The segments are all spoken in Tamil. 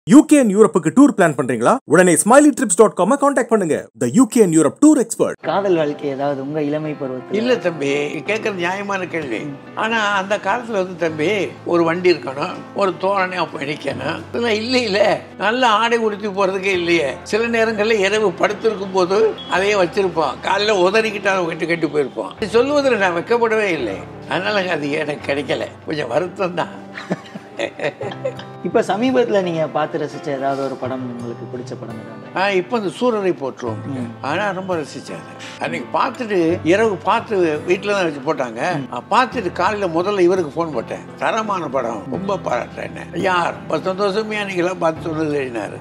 யூகே அண்ட் யூரோப்புக்கு டூர் பிளான் பண்றீங்களா உடனே Smiley Trips dot com contact பண்ணுங்க the UK and Europe tour expert காதல் வாழ்க்கை ஏதாவது உங்க இளமை பருவத்தில் இல்ல தம்பி கேட்கறது நியாயமான கேள்வி ஆனா அந்த காலத்துல வந்து தம்பி ஒரு வண்டி இருக்கணும் ஒரு தோரணை அப்போ நிக்கணும் இதெல்லாம் இல்லை இல்ல நல்ல ஆடை உடுத்தி போறதுக்கே இல்லையே சில நேரங்கள்ல இரவு படுத்திருக்கும் போது அதையே வச்சிருப்போம் காலையில உதறிக்கிட்டு அதை கட்டி கட்டி போயிருப்போம் இது சொல்லுவதில் நான் வைக்கப்படவே இல்லை அதனால அது எனக்கு கிடைக்கல கொஞ்சம் வருத்தம் தான் இப்ப சமீபத்துல நீங்க பார்த்து ரசிச்ச ஏதாவது ஒரு படம் உங்களுக்கு பிடிச்ச படம் ஏதாவது ஆ இப்போ இந்த சூரரை போட்டுருவோம் ஆனால் ரொம்ப ரசித்தேன் அன்னைக்கு பார்த்துட்டு இரவு பார்த்து வீட்டில் தான் வச்சு போட்டாங்க ஆ, பார்த்துட்டு காலையில் முதல்ல இவருக்கு ஃபோன் போட்டேன் தரமான படம் ரொம்ப பாராட்டுறேன் ஐயா ரொம்ப சந்தோஷமே அன்னைக்கெல்லாம் பார்த்து சொன்னது எழுதினாரு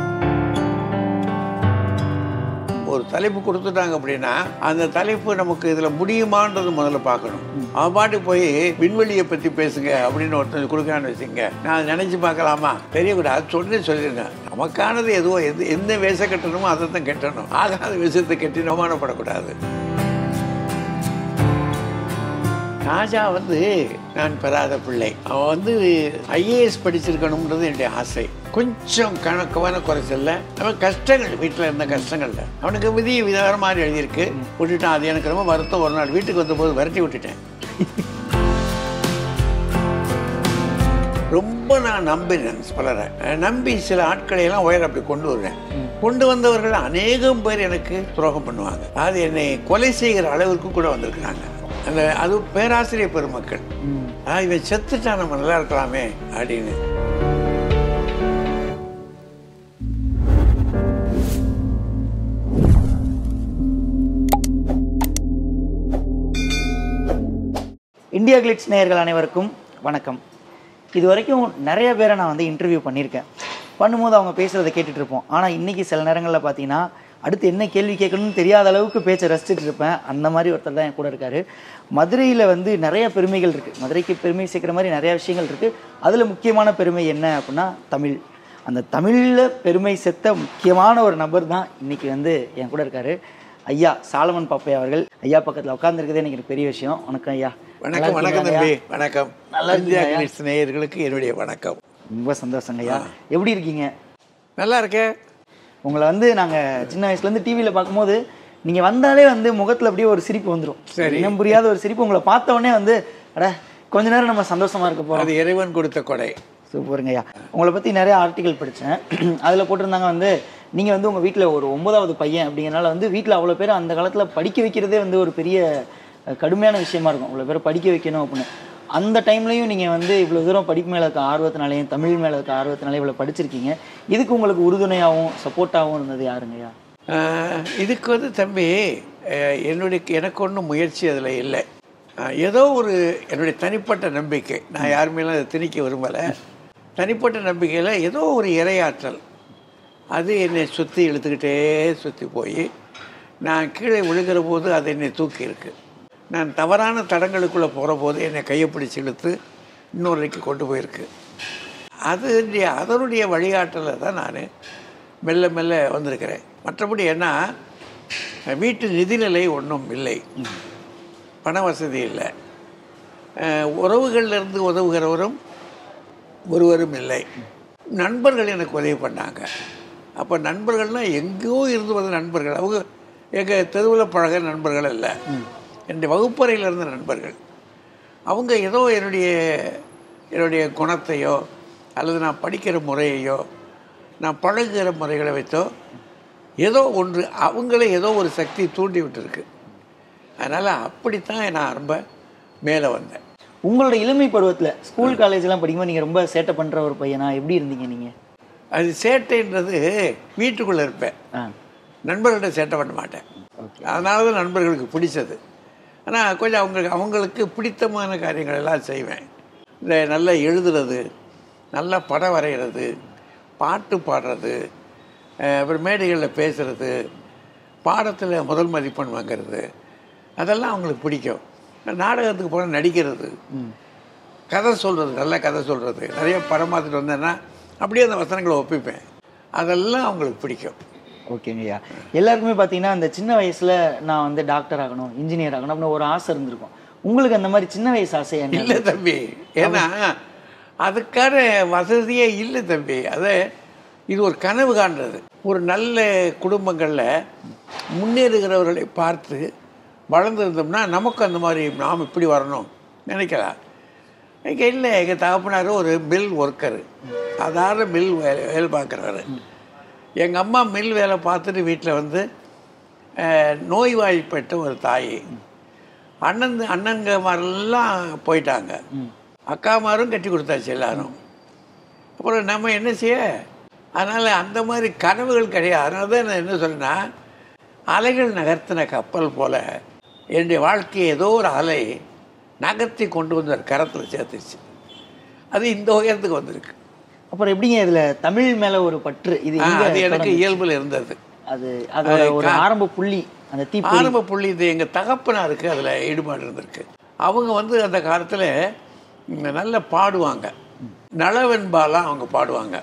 ஒரு தலைப்பு கொடுத்துட்டாங்க அப்படின்னா அந்த தலைப்பு நமக்கு இதுல முடியுமான்றது முதல்ல பார்க்கணும் அவன் பாட்டு போய் விண்வெளியை பத்தி பேசுங்க அப்படின்னு ஒருத்தர் கொடுக்கான்னு வச்சுங்க நான் நினைச்சு பார்க்கலாமா தெரியக்கூடாது சொல்லி சொல்லிருங்க நமக்கானது எதுவோ எது எந்த வேஷம் கட்டணுமோ அதை தான் கட்டணும் ஆகாத விஷயத்தை கட்டி அவமானப்படக்கூடாது ராஜா வந்து நான் பெறாத பிள்ளை அவன் வந்து ஐஏஎஸ் படிச்சிருக்கணும்ன்றது என்னுடைய ஆசை கொஞ்சம் கணக்கமான குறைச்சல்ல அவன் கஷ்டங்கள் வீட்டில் இருந்த கஷ்டங்கள்ல அவனுக்கு விதி விதவர மாதிரி எழுதியிருக்கு விட்டுட்டான் அது எனக்கு ரொம்ப வருத்தம் ஒரு நாள் வீட்டுக்கு வந்தபோது விரட்டி விட்டுட்டேன் ரொம்ப நான் நம்பினேன் பலரை நம்பி சில ஆட்களை எல்லாம் உயர அப்படி கொண்டு வருவேன் கொண்டு வந்தவர்கள் அநேகம் பேர் எனக்கு துரோகம் பண்ணுவாங்க அது என்னை கொலை செய்கிற அளவிற்கு கூட வந்திருக்கிறாங்க அந்த அது பேராசிரியர் பெருமக்கள் ஆ, இவன் செத்துட்டா நம்ம நல்லா இருக்கலாமே அப்படின்னு இந்தியா கிளிட்ஸ் நேயர்கள் அனைவருக்கும் வணக்கம் இது வரைக்கும் நிறைய பேரை நான் வந்து இன்டர்வியூ பண்ணியிருக்கேன் பண்ணும்போது அவங்க பேசுகிறத கேட்டுட்டு இருப்போம் ஆனால் இன்றைக்கி சில நேரங்களில் பார்த்தீங்கன்னா அடுத்து என்ன கேள்வி கேட்கணும்னு தெரியாத அளவுக்கு பேச்சை ரசிச்சுட்டு இருப்பேன் அந்த மாதிரி ஒருத்தர் தான் என் கூட இருக்காரு மதுரையில் வந்து நிறைய பெருமைகள் இருக்குது மதுரைக்கு பெருமை சேர்க்குற மாதிரி நிறைய விஷயங்கள் இருக்குது அதில் முக்கியமான பெருமை என்ன அப்படின்னா தமிழ் அந்த தமிழில் பெருமை செத்த முக்கியமான ஒரு நபர் தான் இன்னைக்கு வந்து என் கூட இருக்காரு ஐயா சாலமன் பாப்பையா அவர்கள் ஐயா பக்கத்தில் உட்காந்துருக்கதே எனக்கு ஒரு பெரிய விஷயம் வணக்கம் ஐயா நல்லா வணக்கம் வணக்கம் இருக்கீங்களா தம்பி ஐயா? வணக்கம் நல்லா இந்தியா இருக்கீங்களா? கிளிட்ஸ் நேயர்களுக்கு என்னுடைய வணக்கம் ரொம்ப சந்தோஷங்க ஐயா எப்படி இருக்கீங்க நல்லா இருக்கே உங்களை வந்து நாங்கள் சின்ன வயசுலேருந்து டிவியில் பார்க்கும்போது நீங்கள் வந்தாலே வந்து முகத்தில் அப்படியே ஒரு சிரிப்பு வந்துடும் சரி. இனம் புரியாத ஒரு சிரிப்பு உங்களை பார்த்த உடனே வந்து அட கொஞ்ச நேரம் நம்ம சந்தோஷமா இருக்க போகிறோம் அது இறைவன் கொடுத்த கொடை சூப்பருங்க ஐயா உங்களை பற்றி நிறைய ஆர்டிகல் படித்தேன் அதில் போட்டிருந்தாங்க வந்து நீங்கள் வந்து உங்கள் வீட்டில் ஒரு ஒன்பதாவது பையன் அப்படிங்கிறனால வந்து வீட்டில் அவ்வளோ பேர் அந்த காலத்தில் படிக்க வைக்கிறதே வந்து ஒரு பெரிய அஹ், கடுமையான விஷயமா இருக்கும் அவ்வளோ பேரை படிக்க வைக்கணும் அப்படின்னு அந்த டைம்லையும் நீங்கள் வந்து இவ்வளோ தூரம் படிப்பு மேலே இருக்க ஆர்வத்தினாலையும் தமிழ் மேலே இருக்க ஆர்வத்தினாலையும் இவ்வளோ படிச்சிருக்கீங்க இதுக்கு உங்களுக்கு உறுதுணையாகவும் சப்போர்ட்டாகவும் இருந்தது யாருங்க ஐயா ஆஹ், இதுக்கு வந்து தம்பி அஹ், என்னுடைய எனக்கு ஒன்றும் முயற்சி அதில் இல்லை ஆஹ், ஏதோ ஒரு என்னுடைய தனிப்பட்ட நம்பிக்கை நான் யார் மேலும் அதை திணிக்க விரும்பலை தனிப்பட்ட நம்பிக்கையில் ஏதோ ஒரு இரையாற்றல் அது என்னை சுற்றி இழுத்துக்கிட்டே சுற்றி போய் நான் கீழே விழுகிற போது அது என்னை தூக்கி இருக்கு நான் தவறான தடங்களுக்குள்ளே போகிற போது என்னை கையை பிடிச்சி இழுத்து இன்னொருக்கு கொண்டு போயிருக்கு அது அதனுடைய வழிகாட்டலை தான் நான் மெல்ல மெல்ல வந்திருக்கிறேன் மற்றபடி என்ன வீட்டு நிதிநிலை ஒன்றும் இல்லை பண வசதி இல்லை அஹ், உறவுகள்ல இருந்து உதவுகிறவரும் ஒருவரும் இல்லை நண்பர்கள் எனக்கு உதவி பண்ணாங்க அப்போ நண்பர்கள்னால் எங்கேயோ இருந்து வந்த நண்பர்கள் அவங்க எங்கள் தெருவில் பழக நண்பர்கள் இல்லை என்னுடைய வகுப்பறையில் இருந்த நண்பர்கள் அவங்க ஏதோ என்னுடைய என்னுடைய குணத்தையோ அல்லது நான் படிக்கிற முறையையோ நான் பழகுகிற முறைகளை வைத்தோ ஏதோ ஒன்று அவங்களே ஏதோ ஒரு சக்தி தூண்டி விட்டுருக்கு அதனால் அப்படித்தான் நான் ரொம்ப மேலே வந்தேன் உங்களோட இளமை பருவத்தில் ஸ்கூல் காலேஜ்லாம் படிக்கும்போது நீங்கள் ரொம்ப சேட்டை பண்ணுற ஒரு பையனா எப்படி இருந்தீங்க நீங்கள் அது சேட்டைன்றது வீட்டுக்குள்ளே இருப்பேன் ஆ நண்பர்கள்ட்ட சேட்டை பண்ண மாட்டேன் அதனால தான் நண்பர்களுக்கு பிடிச்சது ஆனால் கொஞ்சம் அவங்களுக்கு அவங்களுக்கு பிடித்தமான காரியங்கள் எல்லாம் செய்வேன் இந்த நல்லா எழுதுறது நல்லா படம் வரைகிறது பாட்டு பாடுறது அஹ் அப்புறம் மேடைகளில் பேசுறது பாடத்தில் முதல் மதிப்பெண் வாங்குறது அதெல்லாம் அவங்களுக்கு பிடிக்கும் நான் நாடகத்துக்கு போனால் நடிக்கிறது கதை சொல்கிறது நல்ல கதை சொல்கிறது நிறைய படம் பார்த்துட்டு வந்தேன்னா அப்படியே அந்த வசனங்களை ஒப்பிப்பேன் அதெல்லாம் அவங்களுக்கு பிடிக்கும் ஓகேங்க ஐயா எல்லாருக்குமே பார்த்தீங்கன்னா அந்த சின்ன வயசுல நான் வந்து டாக்டர் ஆகணும் இன்ஜினியர் ஆகணும் அப்படின்னு ஒரு ஆசை இருந்திருக்கும் உங்களுக்கு அந்த மாதிரி சின்ன வயசு ஆசை என்ன இல்லை தம்பி ஏன்னா அதுக்கான வசதியே இல்லை தம்பி அதை இது ஒரு கனவு காண்றது ஒரு நல்ல குடும்பங்களில் முன்னேறுகிறவர்களை பார்த்து வளர்ந்துருந்தோம்னா நமக்கு அந்த மாதிரி நாம் இப்படி வரணும் நினைக்கலாம் எங்கள் இல்லை எங்கள் தகப்பனார் ஒரு மில் ஒர்க்கரு சாதாரண மில் வேலை வேலை பார்க்குறாரு எங்கள் அம்மா மில் வேலை பார்த்துட்டு வீட்டில் வந்து அஹ், நோய்வாய்ப்பட்ட ஒரு தாய் அண்ணன் அண்ணங்கமாரெல்லாம் போயிட்டாங்க அக்காமாரும் கட்டி கொடுத்தாச்சு எல்லாரும் அப்புறம் நம்ம என்ன செய்ய அதனால் அந்த மாதிரி கனவுகள் கிடையாது அதனால தான் நான் என்ன சொல்றேன்னா அலைகள் நகர்த்தின கப்பல் போல் என்னுடைய வாழ்க்கையை ஏதோ ஒரு அலை நகர்த்தி கொண்டு வந்து ஒரு கரத்தில் சேர்த்துச்சு அது இந்த உயரத்துக்கு வந்திருக்கு அப்புறம் எப்படிங்க இதுல தமிழ் மேல ஒரு பற்று இது ஆ, எங்க அது எனக்கு தொடங்குச்சு? இயல்பில் இருந்தது அது அதோட ஒரு ஆரம்ப புள்ளி அந்த தீ ஆரம்ப புள்ளி இது எங்கள் தகப்பனாருக்கு அதில் ஈடுபாடு இருந்திருக்கு அவங்க வந்து அந்த காலத்தில் நல்லா பாடுவாங்க நலவெண்பாலாம் அவங்க பாடுவாங்க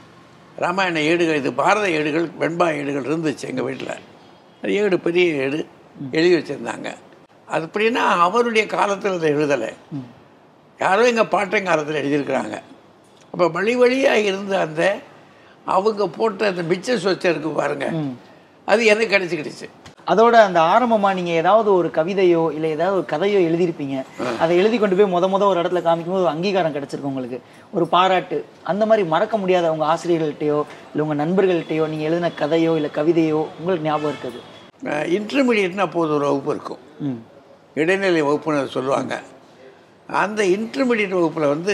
ராமாயண ஏடுகள் இது பாரத ஏடுகள் வெண்பா ஏடுகள் இருந்துச்சு எங்கள் வீட்டில் அது ஏடு பெரிய ஏடு எழுதி வச்சுருந்தாங்க அது அப்படின்னா அவருடைய காலத்தில் அதை எழுதலை யாரோ எங்கள் பாட்டன் காலத்தில் எழுதியிருக்கிறாங்க அப்போ வழி வழியாக இருந்த அந்த அவங்க போட்ட அந்த மிச்ச சொச்சம் இருக்கு பாருங்க அது எனக்கு கிடச்சிக்கிடுச்சு அதோட அந்த ஆரம்பமா நீங்க ஏதாவது ஒரு கவிதையோ இல்ல ஏதாவது ஒரு கதையோ எழுதியிருப்பீங்க அதை எழுதி கொண்டு போய் முத முத ஒரு இடத்துல காமிக்கும் போது ஒரு அங்கீகாரம் கிடைச்சிருக்கு உங்களுக்கு ஒரு பாராட்டு அந்த மாதிரி மறக்க முடியாத உங்க ஆசிரியர்கள்ட்டயோ இல்ல உங்க நண்பர்கள்ட்டயோ நீங்க எழுதின கதையோ இல்ல கவிதையோ உங்களுக்கு ஞாபகம் இருக்குது இன்டர்மீடியட்னா அப்போது ஒரு வகுப்பு இருக்கும் ம் இடைநிலை வகுப்புன்னு அதை சொல்லுவாங்க அந்த இன்டர்மீடியட் வகுப்பில் வந்து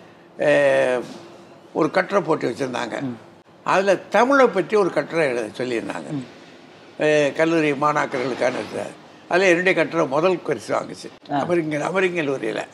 அஹ், ஒரு கட்டுரை போட்டு வச்சுருந்தாங்க அதில் தமிழை பற்றி ஒரு கட்டுரை எழுத சொல்லியிருந்தாங்க அஹ், கல்லூரி மாணாக்கர்களுக்கான இது. அதில் என்னுடைய கட்டுரை முதல் பரிசு வாங்குச்சு அமெரிக்க அமெரிக்க கல்லூரியில்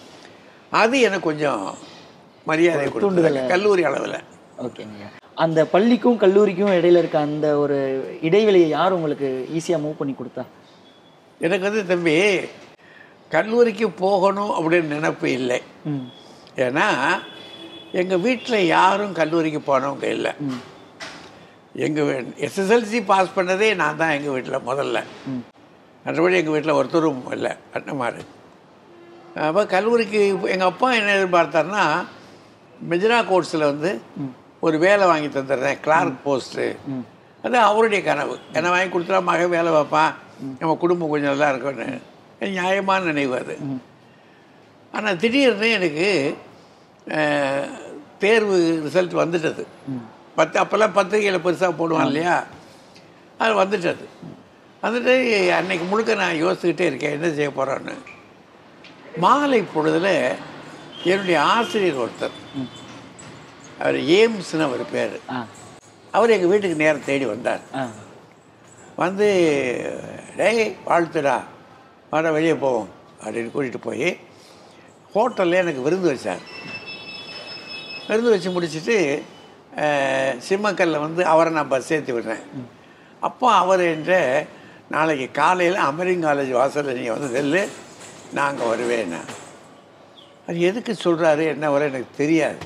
அது எனக்கு கொஞ்சம் மரியாதை கொடுத்தது கல்லூரி அளவில் ஓகேங்க அந்த பள்ளிக்கும் கல்லூரிக்கும் இடையில இருக்க அந்த ஒரு இடைவெளியை யார் உங்களுக்கு ஈஸியா மூவ் பண்ணி கொடுத்தா எனக்கு வந்து தம்பி கல்லூரிக்கு போகணும் அப்படின்னு நினைப்பு இல்லை ம் ஏன்னா எங்கள் வீட்டில் யாரும் கல்லூரிக்கு போனவங்க இல்லை எங்கள் எஸ்எஸ்எல்சி பாஸ் பண்ணதே நான் தான் எங்கள் வீட்டில் முதல்ல மற்றபடி எங்கள் வீட்டில் ஒருத்தரும் இல்லை அண்ணமாரு அப்போ கல்லூரிக்கு எங்கள் அப்பா என்ன எதிர்பார்த்தாருன்னா மெஜினா கோர்ஸில் வந்து ஒரு வேலை வாங்கி தந்துடுறேன் கிளார்க் போஸ்ட்டு அது அவருடைய கனவு என்ன வாங்கி கொடுத்தா மகன் வேலை வைப்பான் நம்ம குடும்பம் கொஞ்சம் நல்லா இருக்கும்னு நியாயமான நினைவு அது ஆனால் திடீர்னு எனக்கு அஹ், தேர்வு ரிசல்ட் வந்துட்டது பத்து அப்போல்லாம் பத்திரிகையில் பெருசாக போடுவான் இல்லையா அது வந்துட்டது வந்துட்டு அன்னைக்கு முழுக்க நான் யோசிச்சுக்கிட்டே இருக்கேன் என்ன செய்ய போகிறோன்னு மாலை பொழுதில் என்னுடைய ஆசிரியர் ஒருத்தர் அவர் ஏம்ஸ்னு அவர் பேர் ஆ அவர் எங்கள் வீட்டுக்கு நேரம் தேடி வந்தார் ஆ வந்து டேய் வாழ்த்துடா வாடா வெளியே போவோம் அப்படின்னு கூட்டிகிட்டு போய் ஹோட்டலில் எனக்கு விருந்து வச்சார் விருந்து வச்சு முடிச்சுட்டு அஹ், சிம்மக்கல்ல வந்து அவரை நான் பஸ் ஏற்றி விடுறேன் அப்போ அவர் என்ற நாளைக்கு காலையில் அமெரிக்கன் காலேஜ் வாசலில் நீங்கள் வந்து செல்லு நான் அங்கே வருவேன் அது எதுக்கு சொல்கிறாரு என்ன வர எனக்கு தெரியாது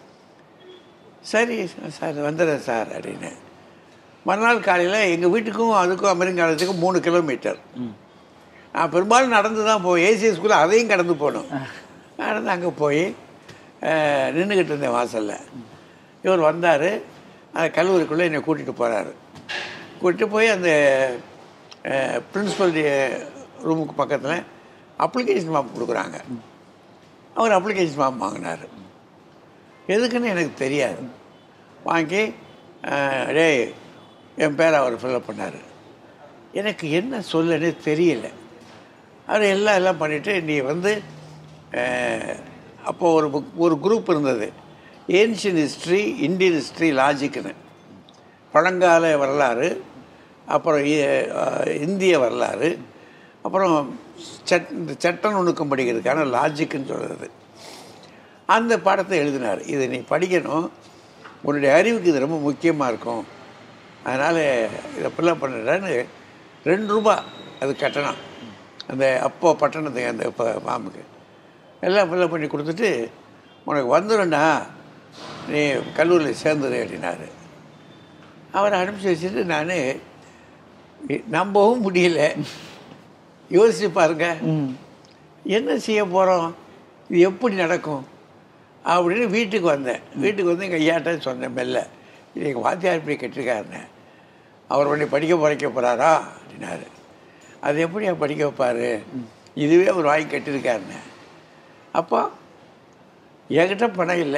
சரி சார் வந்துடுறேன் சார் அப்படின்னு மறுநாள் காலையில் எங்கள் வீட்டுக்கும் அதுக்கும் அமெரிக்கன் காலேஜுக்கும் மூணு கிலோமீட்டர் நான் பெரும்பாலும் நடந்து தான் போய் ஏசி ஸ்கூலில் அதையும் கடந்து போகணும் நடந்து அங்கே போய் நின்றுக்கிட்டு இருந்தேன் வாசலில் இவர் வந்தார் அந்த கல்லூரிக்குள்ளே என்னை கூட்டிகிட்டு போகிறாரு கூட்டிட்டு போய் அந்த பிரின்ஸிபல் ரூமுக்கு பக்கத்தில் அப்ளிகேஷன் ஃபார்ம் கொடுக்குறாங்க அவர் அப்ளிகேஷன் ஃபார்ம் வாங்கினார் எதுக்குன்னு எனக்கு தெரியாது வாங்கி அஹ், டேய் என் பேரை அவர் ஃபில்அப் பண்ணார் எனக்கு என்ன சொல்லனே தெரியல அவர் எல்லாம் எல்லாம் பண்ணிவிட்டு நீ வந்து அஹ், அப்போ ஒரு book- ஒரு குரூப் இருந்தது ஏன்ஷியன் ஹிஸ்ட்ரி இந்தியன் ஹிஸ்ட்ரி லாஜிக்னு பழங்கால வரலாறு அப்புறம் இ- அஹ், இந்திய வரலாறு அப்புறம் சட் இந்த சட்ட நுணுக்கம் படிக்கிறதுக்கான லாஜிக்குன்னு சொல்கிறது அந்த பாடத்தை எழுதினார் இதை நீ படிக்கணும் உன்னுடைய அறிவுக்கு இது ரொம்ப முக்கியமாக இருக்கும் அதனால் இதை ஃபில்லப் பண்ணுறேன்னு ரெண்டு ரூபா அது கட்டணம் அந்த அப்போ பட்டணத்துக்கு அந்த இப்போ மாமுக்கு எல்லாம் ஃபில்லப் பண்ணி கொடுத்துட்டு உனக்கு வந்துடும்டா நீ கல்லூரியில் சேர்ந்துரு அப்படின்னாரு அவரை அனுப்பிச்சி வச்சுட்டு நான் நம்பவும் முடியல யோசிச்சு பாருங்க ம் என்ன செய்ய போகிறோம் இது எப்படி நடக்கும் அப்படின்னு வீட்டுக்கு வந்தேன் வீட்டுக்கு வந்து எங்கள் ஐயாட்ட சொன்னேன் மெல்ல இது எங்கள் வாத்தியார் இப்படி கட்டிருக்காருன்னு அவர் உடனே படிக்க பறைக்க போகிறாரா அப்படின்னாரு அது எப்படி அவர் படிக்க வைப்பார் இதுவே அவர் வாங்கி கட்டியிருக்காருன்னு அப்போ என்கிட்ட பணம் இல்லை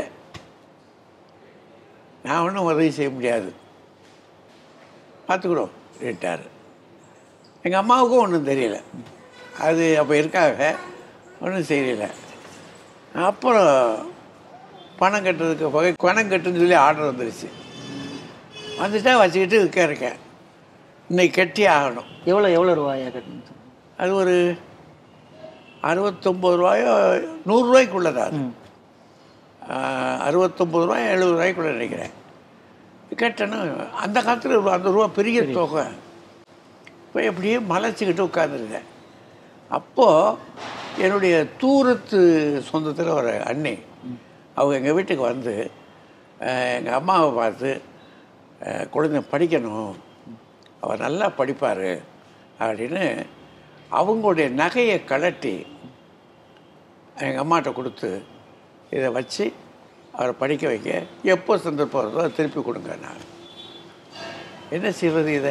நான் ஒன்றும் உதவி செய்ய முடியாது பார்த்துக்கிறோம் அப்படின்ட்டார் எங்கள் அம்மாவுக்கும் ஒன்றும் தெரியல அது அப்போ இருக்காக ஒன்றும் தெரியல அப்புறம் பணம் கட்டுறதுக்கு வகை பணம் கட்டுன்னு சொல்லி ஆர்டர் வந்துருச்சு வந்துட்டா வச்சுக்கிட்டு இருக்க இருக்கேன் இன்னைக்கு கட்டி ஆகணும் எவ்வளோ எவ்வளோ ரூபாயா கட்டணும் அது ஒரு அறுபத்தொம்பது ரூபாயோ நூறுரூவாய்க்குள்ளதா அது ம். ஆஹ், அறுபத்தொம்பது ரூபாய் எழுபது ரூபாய்க்குள்ள நினைக்கிறேன் கேட்டேன்னா அந்த காலத்தில் அந்த ரூபா பெரிய தொகை இப்போ எப்படியே மலைச்சிக்கிட்டு உட்காந்துருந்தேன் அப்போது என்னுடைய தூரத்து சொந்தத்தில் ஒரு அண்ணி அவங்க எங்கள் வீட்டுக்கு வந்து எங்கள் அம்மாவை பார்த்து அஹ், குழந்தை படிக்கணும் அவர் நல்லா படிப்பார் அப்படின்னு அவங்களுடைய நகையை கழட்டி எங்கள் அம்மாட்ட கொடுத்து இதை வச்சு அவரை படிக்க வைக்க எப்போ சந்தர்ப்பம் வருதோ அதை திருப்பி கொடுங்க நான் என்ன செய்வது இதை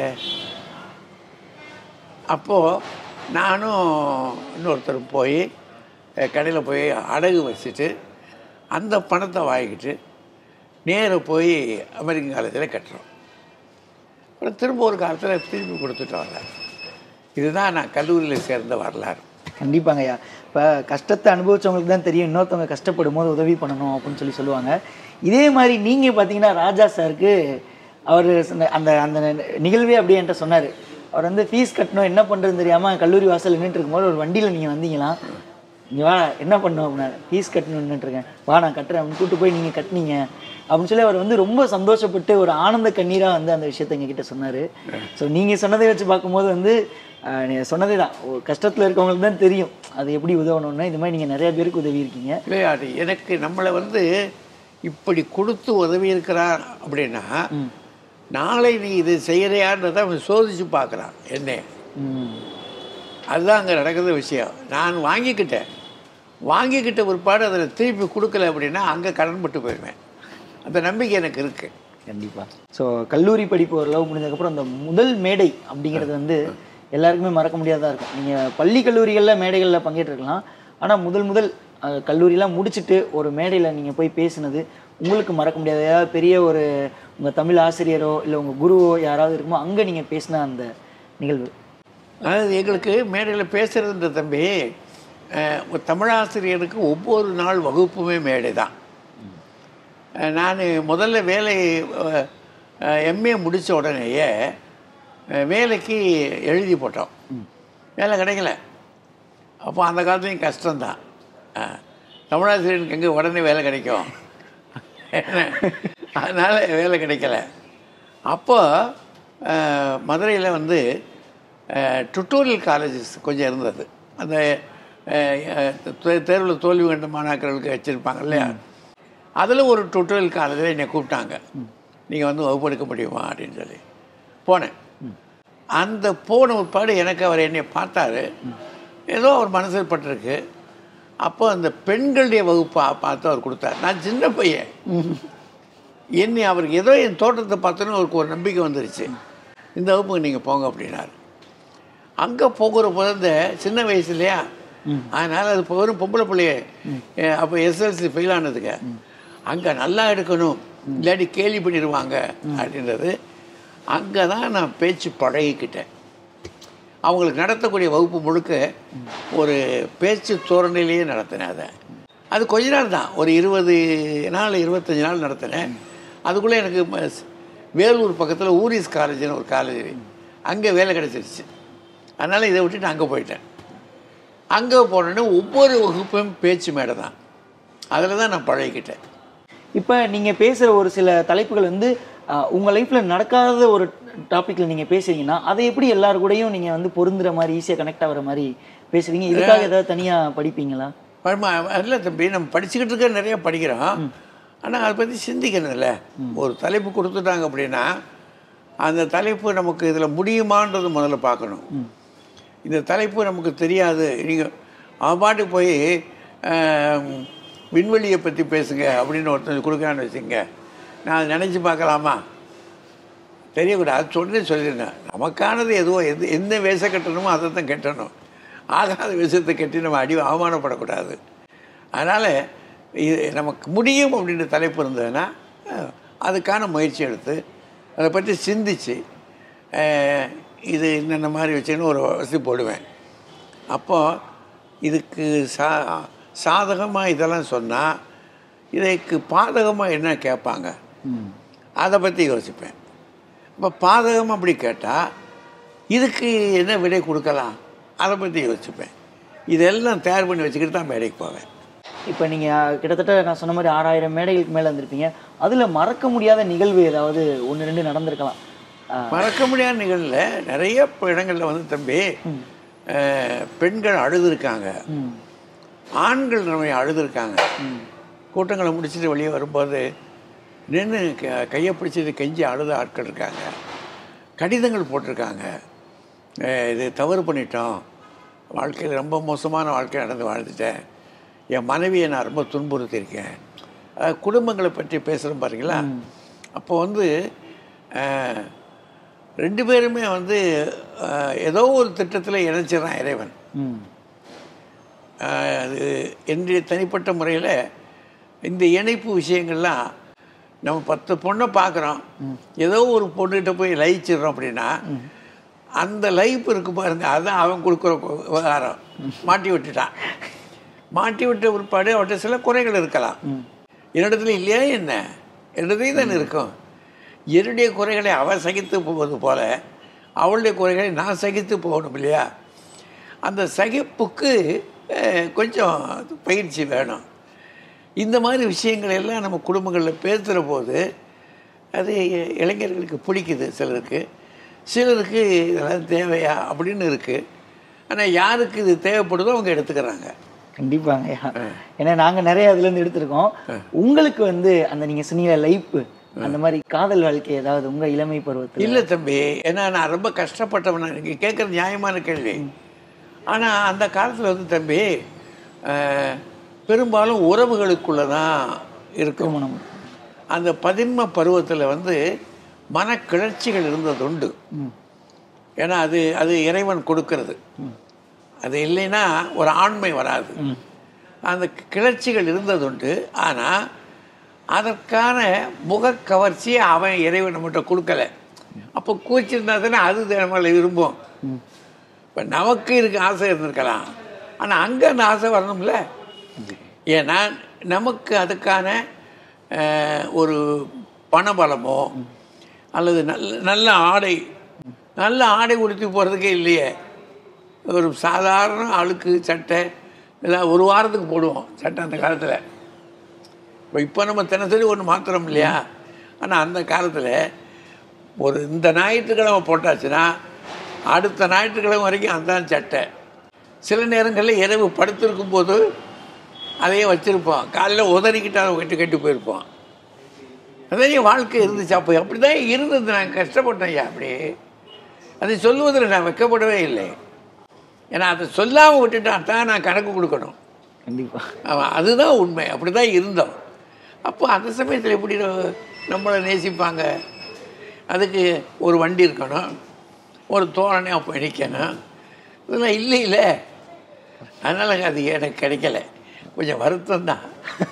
அப்போது நானும் இன்னொருத்தரும் போய் கடையில் போய் அடகு வச்சுட்டு அந்த பணத்தை வாங்கிக்கிட்டு நேராக போய் அமெரிக்கன் காலேஜில் கட்டுறோம் அப்புறம் திரும்ப ஒரு காலத்தில் திருப்பி கொடுத்துட்டு வரேன் இதுதான் நான் கல்லூரியில் சேர்ந்த வரலாறு கண்டிப்பாங்க ஐயா இப்போ கஷ்டத்தை அனுபவிச்சவங்களுக்கு தான் தெரியும் இன்னொருத்தவங்க கஷ்டப்படும் போது உதவி பண்ணணும் அப்படின்னு சொல்லி சொல்லுவாங்க இதே மாதிரி நீங்கள் பார்த்தீங்கன்னா ராஜா சாருக்கு அவர் அந்த அந்த நிகழ்வே அப்படியே என்கிட்ட சொன்னார் அவர் வந்து ஃபீஸ் கட்டணும் என்ன பண்ணுறதுன்னு தெரியாமல் கல்லூரி வாசல் நின்றுட்டு இருக்கும்போது ஒரு வண்டியில் நீங்கள் வந்தீங்களா இங்கே வா என்ன பண்ணணும் அப்படின்னா ஃபீஸ் கட்டணும் நின்றுட்டுருக்கேன் வா நான் கட்டுறேன் அப்படின்னு கூட்டு போய் நீங்கள் கட்டினீங்க அப்படின்னு சொல்லி அவர் வந்து ரொம்ப சந்தோஷப்பட்டு ஒரு ஆனந்த கண்ணீராக வந்து அந்த விஷயத்தை எங்ககிட்ட சொன்னார் ஸோ நீங்கள் சொன்னதை வச்சு பார்க்கும்போது வந்து ஆஹ், நீங்க சொன்னதே தான் கஷ்டத்தில் இருக்கவங்களுக்கு தான் தெரியும் அது எப்படி உதவணும்னா இது மாதிரி நீங்கள் நிறைய பேருக்கு உதவி இருக்கீங்க விளையாட்டு எனக்கு நம்மளை வந்து இப்படி கொடுத்து உதவி இருக்கிறான் அப்படின்னா நாளை நீ இது செய்கிறியான்றதை அவன் சோதிச்சு பார்க்குறான் என்ன ம். அதுதான் அங்கே நடக்கிற விஷயம் நான் வாங்கிக்கிட்டேன் வாங்கிக்கிட்ட பிற்பாடு அதில் திருப்பி கொடுக்கல அப்படின்னா அங்கே கடன்பட்டு போயிடுவேன் அந்த நம்பிக்கை எனக்கு இருக்குது கண்டிப்பாக ஸோ கல்லூரி படிப்பு ஒரு லவ் முடிஞ்சதுக்கப்புறம் அந்த முதல் மேடை அப்படிங்கிறது வந்து எல்லாருக்குமே மறக்க முடியாததாக இருக்கும் நீங்கள் பள்ளி கல்லூரிகளில் மேடைகளில் பங்கேற்றிருக்கலாம் ஆனால் முதல் முதல் அஹ், கல்லூரியெல்லாம் முடிச்சுட்டு ஒரு மேடையில் நீங்கள் போய் பேசுனது உங்களுக்கு மறக்க முடியாத ஏதாவது பெரிய ஒரு உங்கள் தமிழ் ஆசிரியரோ இல்லை உங்கள் குருவோ யாராவது இருக்குமோ அங்கே நீங்கள் பேசின அந்த நிகழ்வு அதாவது எங்களுக்கு மேடையில் பேசுகிறதுன்ற தம்பி அஹ், ஒரு தமிழாசிரியருக்கு ஒவ்வொரு நாள் வகுப்புமே மேடை தான் நான் முதல்ல வேலை எம்ஏ முடித்த உடனேயே அஹ், வேலைக்கு எழுதி போட்டோம் வேலை கிடைக்கல அப்போ அந்த காலத்துலேயும் கஷ்டம்தான் அஹ், தமிழாசிரியருக்கு எங்கே உடனே வேலை கிடைக்கும் அதனால் வேலை கிடைக்கல அப்போ மதுரையில் வந்து டுட்டோரியல் காலேஜஸ் கொஞ்சம் இருந்தது அந்த தேர்வில் தோல்வி கண்ட மாணாக்கர்களுக்கு வச்சுருப்பாங்க இல்லையா அதில் ஒரு டுட்டோரியல் காலேஜில் என்னை கூப்பிட்டாங்க நீங்கள் வந்து வகுப்பெடுக்க முடியுமா அப்படின்னு சொல்லி போனேன் அந்த போன உட்பாடு எனக்கு அவர் என்னை பார்த்தாரு ஏதோ அவர் மனசில் பட்டிருக்கு அப்போ அந்த பெண்களுடைய வகுப்பை பார்த்து அவர் கொடுத்தார் நான் சின்ன பையன் என்னை அவருக்கு ஏதோ என் தோட்டத்தை பார்த்தோன்னு அவருக்கு ஒரு நம்பிக்கை வந்துருச்சு இந்த வகுப்புக்கு நீங்கள் போங்க அப்படின்னாரு அங்கே போகிற போது இந்த சின்ன வயசு இல்லையா அதனால் அது வெறும் பொம்பளை பிள்ளைய அப்போ எஸ்எல்சி ஃபெயில் ஆனதுக்கு அங்கே நல்லா எடுக்கணும் இல்லாட்டி கேலி பண்ணிடுவாங்க அப்படின்றது அங்கே தான் நான் பேச்சு பழகிக்கிட்டேன் அவங்களுக்கு நடத்தக்கூடிய வகுப்பு முழுக்க ஒரு பேச்சு தோரணையிலேயே நடத்தினேன் அதை அது கொஞ்ச நாள் தான் ஒரு இருபது நாள் இருபத்தஞ்சி நாள் நடத்தினேன் அதுக்குள்ளே எனக்கு ம- வேலூர் பக்கத்தில் ஊரிஸ் காலேஜ்னு ஒரு காலேஜ் அங்கே வேலை கிடச்சிருச்சு அதனால் இதை விட்டுட்டு அங்கே போயிட்டேன் அங்கே போனோன்னே ஒவ்வொரு வகுப்பும் பேச்சு மேடை தான் அதில் தான் நான் பழகிக்கிட்டேன் இப்போ நீங்கள் பேசுகிற ஒரு சில தலைப்புகள் வந்து ஆஹ், உங்க லைஃப்பில் நடக்காத ஒரு டாப்பிக்கில் நீங்கள் பேசுறீங்கன்னா அதை எப்படி எல்லாரு கூடயும் நீங்கள் வந்து பொருந்துற மாதிரி ஈஸியாக கனெக்ட் ஆகுற மாதிரி பேசுவீங்க இதுக்காக ஏதாவது தனியாக படிப்பீங்களா பழமா இல்லை தம்பி நம்ம படிச்சுக்கிட்டு இருக்க நிறைய படிக்கிறோம் ஆனால் அதை பற்றி சிந்திக்கணும்ல ஒரு தலைப்பு கொடுத்துட்டாங்க அப்படின்னா அந்த தலைப்பு நமக்கு இதில் முடியுமான்றது முதல்ல பார்க்கணும் இந்த தலைப்பு நமக்கு தெரியாது நீங்கள் அவன் பாட்டுக்கு போய் ஆம், விண்வெளியை பற்றி பேசுங்க அப்படின்னு ஒருத்தர் கொடுக்குறான்னு வச்சுங்க நான் அதை நினச்சி பார்க்கலாமா தெரியக்கூடாது அது சொன்னே சொல்லியிருந்தேன் நமக்கானது எதுவோ எது எந்த வேஷம் கட்டணுமோ அதை தான் கட்டணும் ஆகாத விஷயத்தை கட்டி நம்ம அடி அவமானப்படக்கூடாது அதனால் இது நமக்கு முடியும் அப்படின்ற தலைப்பு இருந்ததுன்னா அஹ், அதுக்கான முயற்சி எடுத்து அதை பற்றி சிந்திச்சு அஹ், இது என்னென்ன மாதிரி வச்சுன்னு ஒரு வசதி போடுவேன் அப்போ இதுக்கு சா சாதகமாக இதெல்லாம் சொன்னால் இதுக்கு பாதகமாக என்ன கேட்பாங்க அதை பற்றி யோசிப்பேன் இப்போ பாதகம் அப்படி கேட்டால் இதுக்கு என்ன விடை கொடுக்கலாம் அதை பற்றி யோசிப்பேன் இதெல்லாம் தயார் பண்ணி வச்சுக்கிட்டு தான் மேடைக்கு போவேன் இப்போ நீங்கள் கிட்டத்தட்ட நான் சொன்ன மாதிரி ஆறாயிரம் மேடைகளுக்கு மேலே வந்திருப்பீங்க அதில் மறக்க முடியாத நிகழ்வு ஏதாவது ஒன்று ரெண்டு நடந்திருக்கலாம் ஆ, மறக்க முடியாத நிகழ்வில் நிறைய ப- இடங்கள்ல வந்து தம்பி அஹ், பெண்கள் அழுதுருக்காங்க ம் ஆண்கள் நம்ம அழுதுருக்காங்க கூட்டங்களை முடிச்சுட்டு வெளியே வரும்போது நின்று க கையை பிடிச்சிட்டு கெஞ்சி அழுத ஆட்கள் இருக்காங்க கடிதங்கள் போட்டிருக்காங்க அஹ் இது தவறு பண்ணிட்டோம் வாழ்க்கையில் ரொம்ப மோசமான வாழ்க்கை நடந்து வாழ்ந்துட்டேன் என் மனைவியை நான் ரொம்ப துன்புறுத்தியிருக்கேன் அஹ் குடும்பங்களை பற்றி பேசுகிறோம் பாருங்களா அப்போ வந்து அஹ், ரெண்டு பேருமே வந்து அஹ், ஏதோ ஒரு திட்டத்தில் இணைச்சிடறான் இறைவன் ம் ஆஹ் அது என்னுடைய தனிப்பட்ட முறையில் இந்த இணைப்பு விஷயங்கள்லாம் நம்ம பத்து பொண்ணை பார்க்குறோம் ஏதோ ஒரு பொண்ணுகிட்ட போய் லயிச்சிடுறோம் அப்படின்னா அந்த லைஃப் இருக்கு பாருங்க அதான் அவன் கொடுக்குற கு- விவகாரம் மாட்டி விட்டுட்டான் மாட்டி விட்ட பிற்பாடு அவர்கிட்ட சில குறைகள் இருக்கலாம் என்னிடத்துல இல்லையா என்ன என்னிடத்துலையும் தானே இருக்கும் என்னுடைய குறைகளை அவள் சகித்து போவது போல அவளுடைய குறைகளை நான் சகித்து போகணும் இல்லையா அந்த சகிப்புக்கு அஹ், கொஞ்சம் பயிற்சி வேணும் இந்த மாதிரி விஷயங்கள் எல்லாம் நம்ம குடும்பங்களில் பேசுகிற போது அது இளைஞர்களுக்கு பிடிக்குது சிலருக்கு சிலருக்கு இதெல்லாம் தேவையா அப்படின்னு இருக்குது ஆனால் யாருக்கு இது தேவைப்படுதோ அவங்க எடுத்துக்கிறாங்க கண்டிப்பாங்க ஐயா ஏன்னா நாங்க நிறைய அதுல இருந்து எடுத்திருக்கோம் உங்களுக்கு வந்து அந்த நீங்க சொன்னீங்க லைஃப் அந்த மாதிரி காதல் வாழ்க்கை ஏதாவது உங்க இளமை பருவத்தில் இல்லை தம்பி ஏன்னா நான் ரொம்ப கஷ்டப்பட்டவன் நீங்கள் கேட்குற நியாயமான கேள்வி ஆனால் அந்த காலத்தில் வந்து தம்பி அஹ், பெரும்பாலும் உறவுகளுக்குள்ளே தான் இருக்கும் திருமணம் அந்த பதின்ம பருவத்தில் வந்து மனக்கிளர்ச்சிகள் இருந்தது உண்டு ஏன்னா அது அது இறைவன் கொடுக்கிறது அது இல்லைன்னா ஒரு ஆண்மை வராது அந்த கிளர்ச்சிகள் இருந்ததுண்டு ஆனால் அதற்கான முகக்கவர்ச்சியை அவன் இறைவன் நம்மகிட்ட கொடுக்கல அப்போ கூச்சிருந்தா தானே அது நம்மளை விரும்பும் இப்போ நமக்கு இருக்க ஆசை இருந்திருக்கலாம் ஆனால் அங்கே அந்த ஆசை வரணும்ல ஏன்னா நமக்கு அதுக்கான அஹ், ஒரு பணபலமோ அல்லது நல்ல நல்ல ஆடை நல்ல ஆடை உடுத்தி போகிறதுக்கே இல்லையே ஒரு சாதாரண அழுக்கு சட்டை இதெல்லாம் ஒரு வாரத்துக்கு போடுவோம் சட்டை அந்த காலத்தில் இப்போ இப்போ நம்ம தினசரி ஒன்று மாத்திரம் இல்லையா ஆனால் அந்த காலத்தில் ஒரு இந்த ஞாயிற்றுக்கிழமை போட்டாச்சுன்னா அடுத்த ஞாயிற்றுக்கிழமை வரைக்கும் அதான் சட்டை சில நேரங்களில் இரவு படுத்திருக்கும் போது அதையே வச்சுருப்போம் காலையில் உதறிக்கிட்டு அதை கட்டி கட்டி போயிருப்போம் அதான் என் வாழ்க்கை இருந்துச்சு அப்போ அப்படி தான் இருந்தது நான் கஷ்டப்பட்டேன் ஐயா அப்படி அதை சொல்லுவதில் நான் வைக்கப்படவே இல்லை ஏன்னா அதை சொல்லாமல் விட்டுட்டா தான் நான் கணக்கு கொடுக்கணும் கண்டிப்பா அவன் அதுதான் உண்மை அப்படி தான் இருந்தோம் அப்போ அந்த சமயத்தில் எப்படி நம்ம- நம்மளை நேசிப்பாங்க அதுக்கு ஒரு வண்டி இருக்கணும் ஒரு தோரணை அப்போ நிற்கணும் இதெல்லாம் இல்லை இல்லை அதனால் அது எனக்கு கிடைக்கல கொஞ்சம் வருத்தம் தான்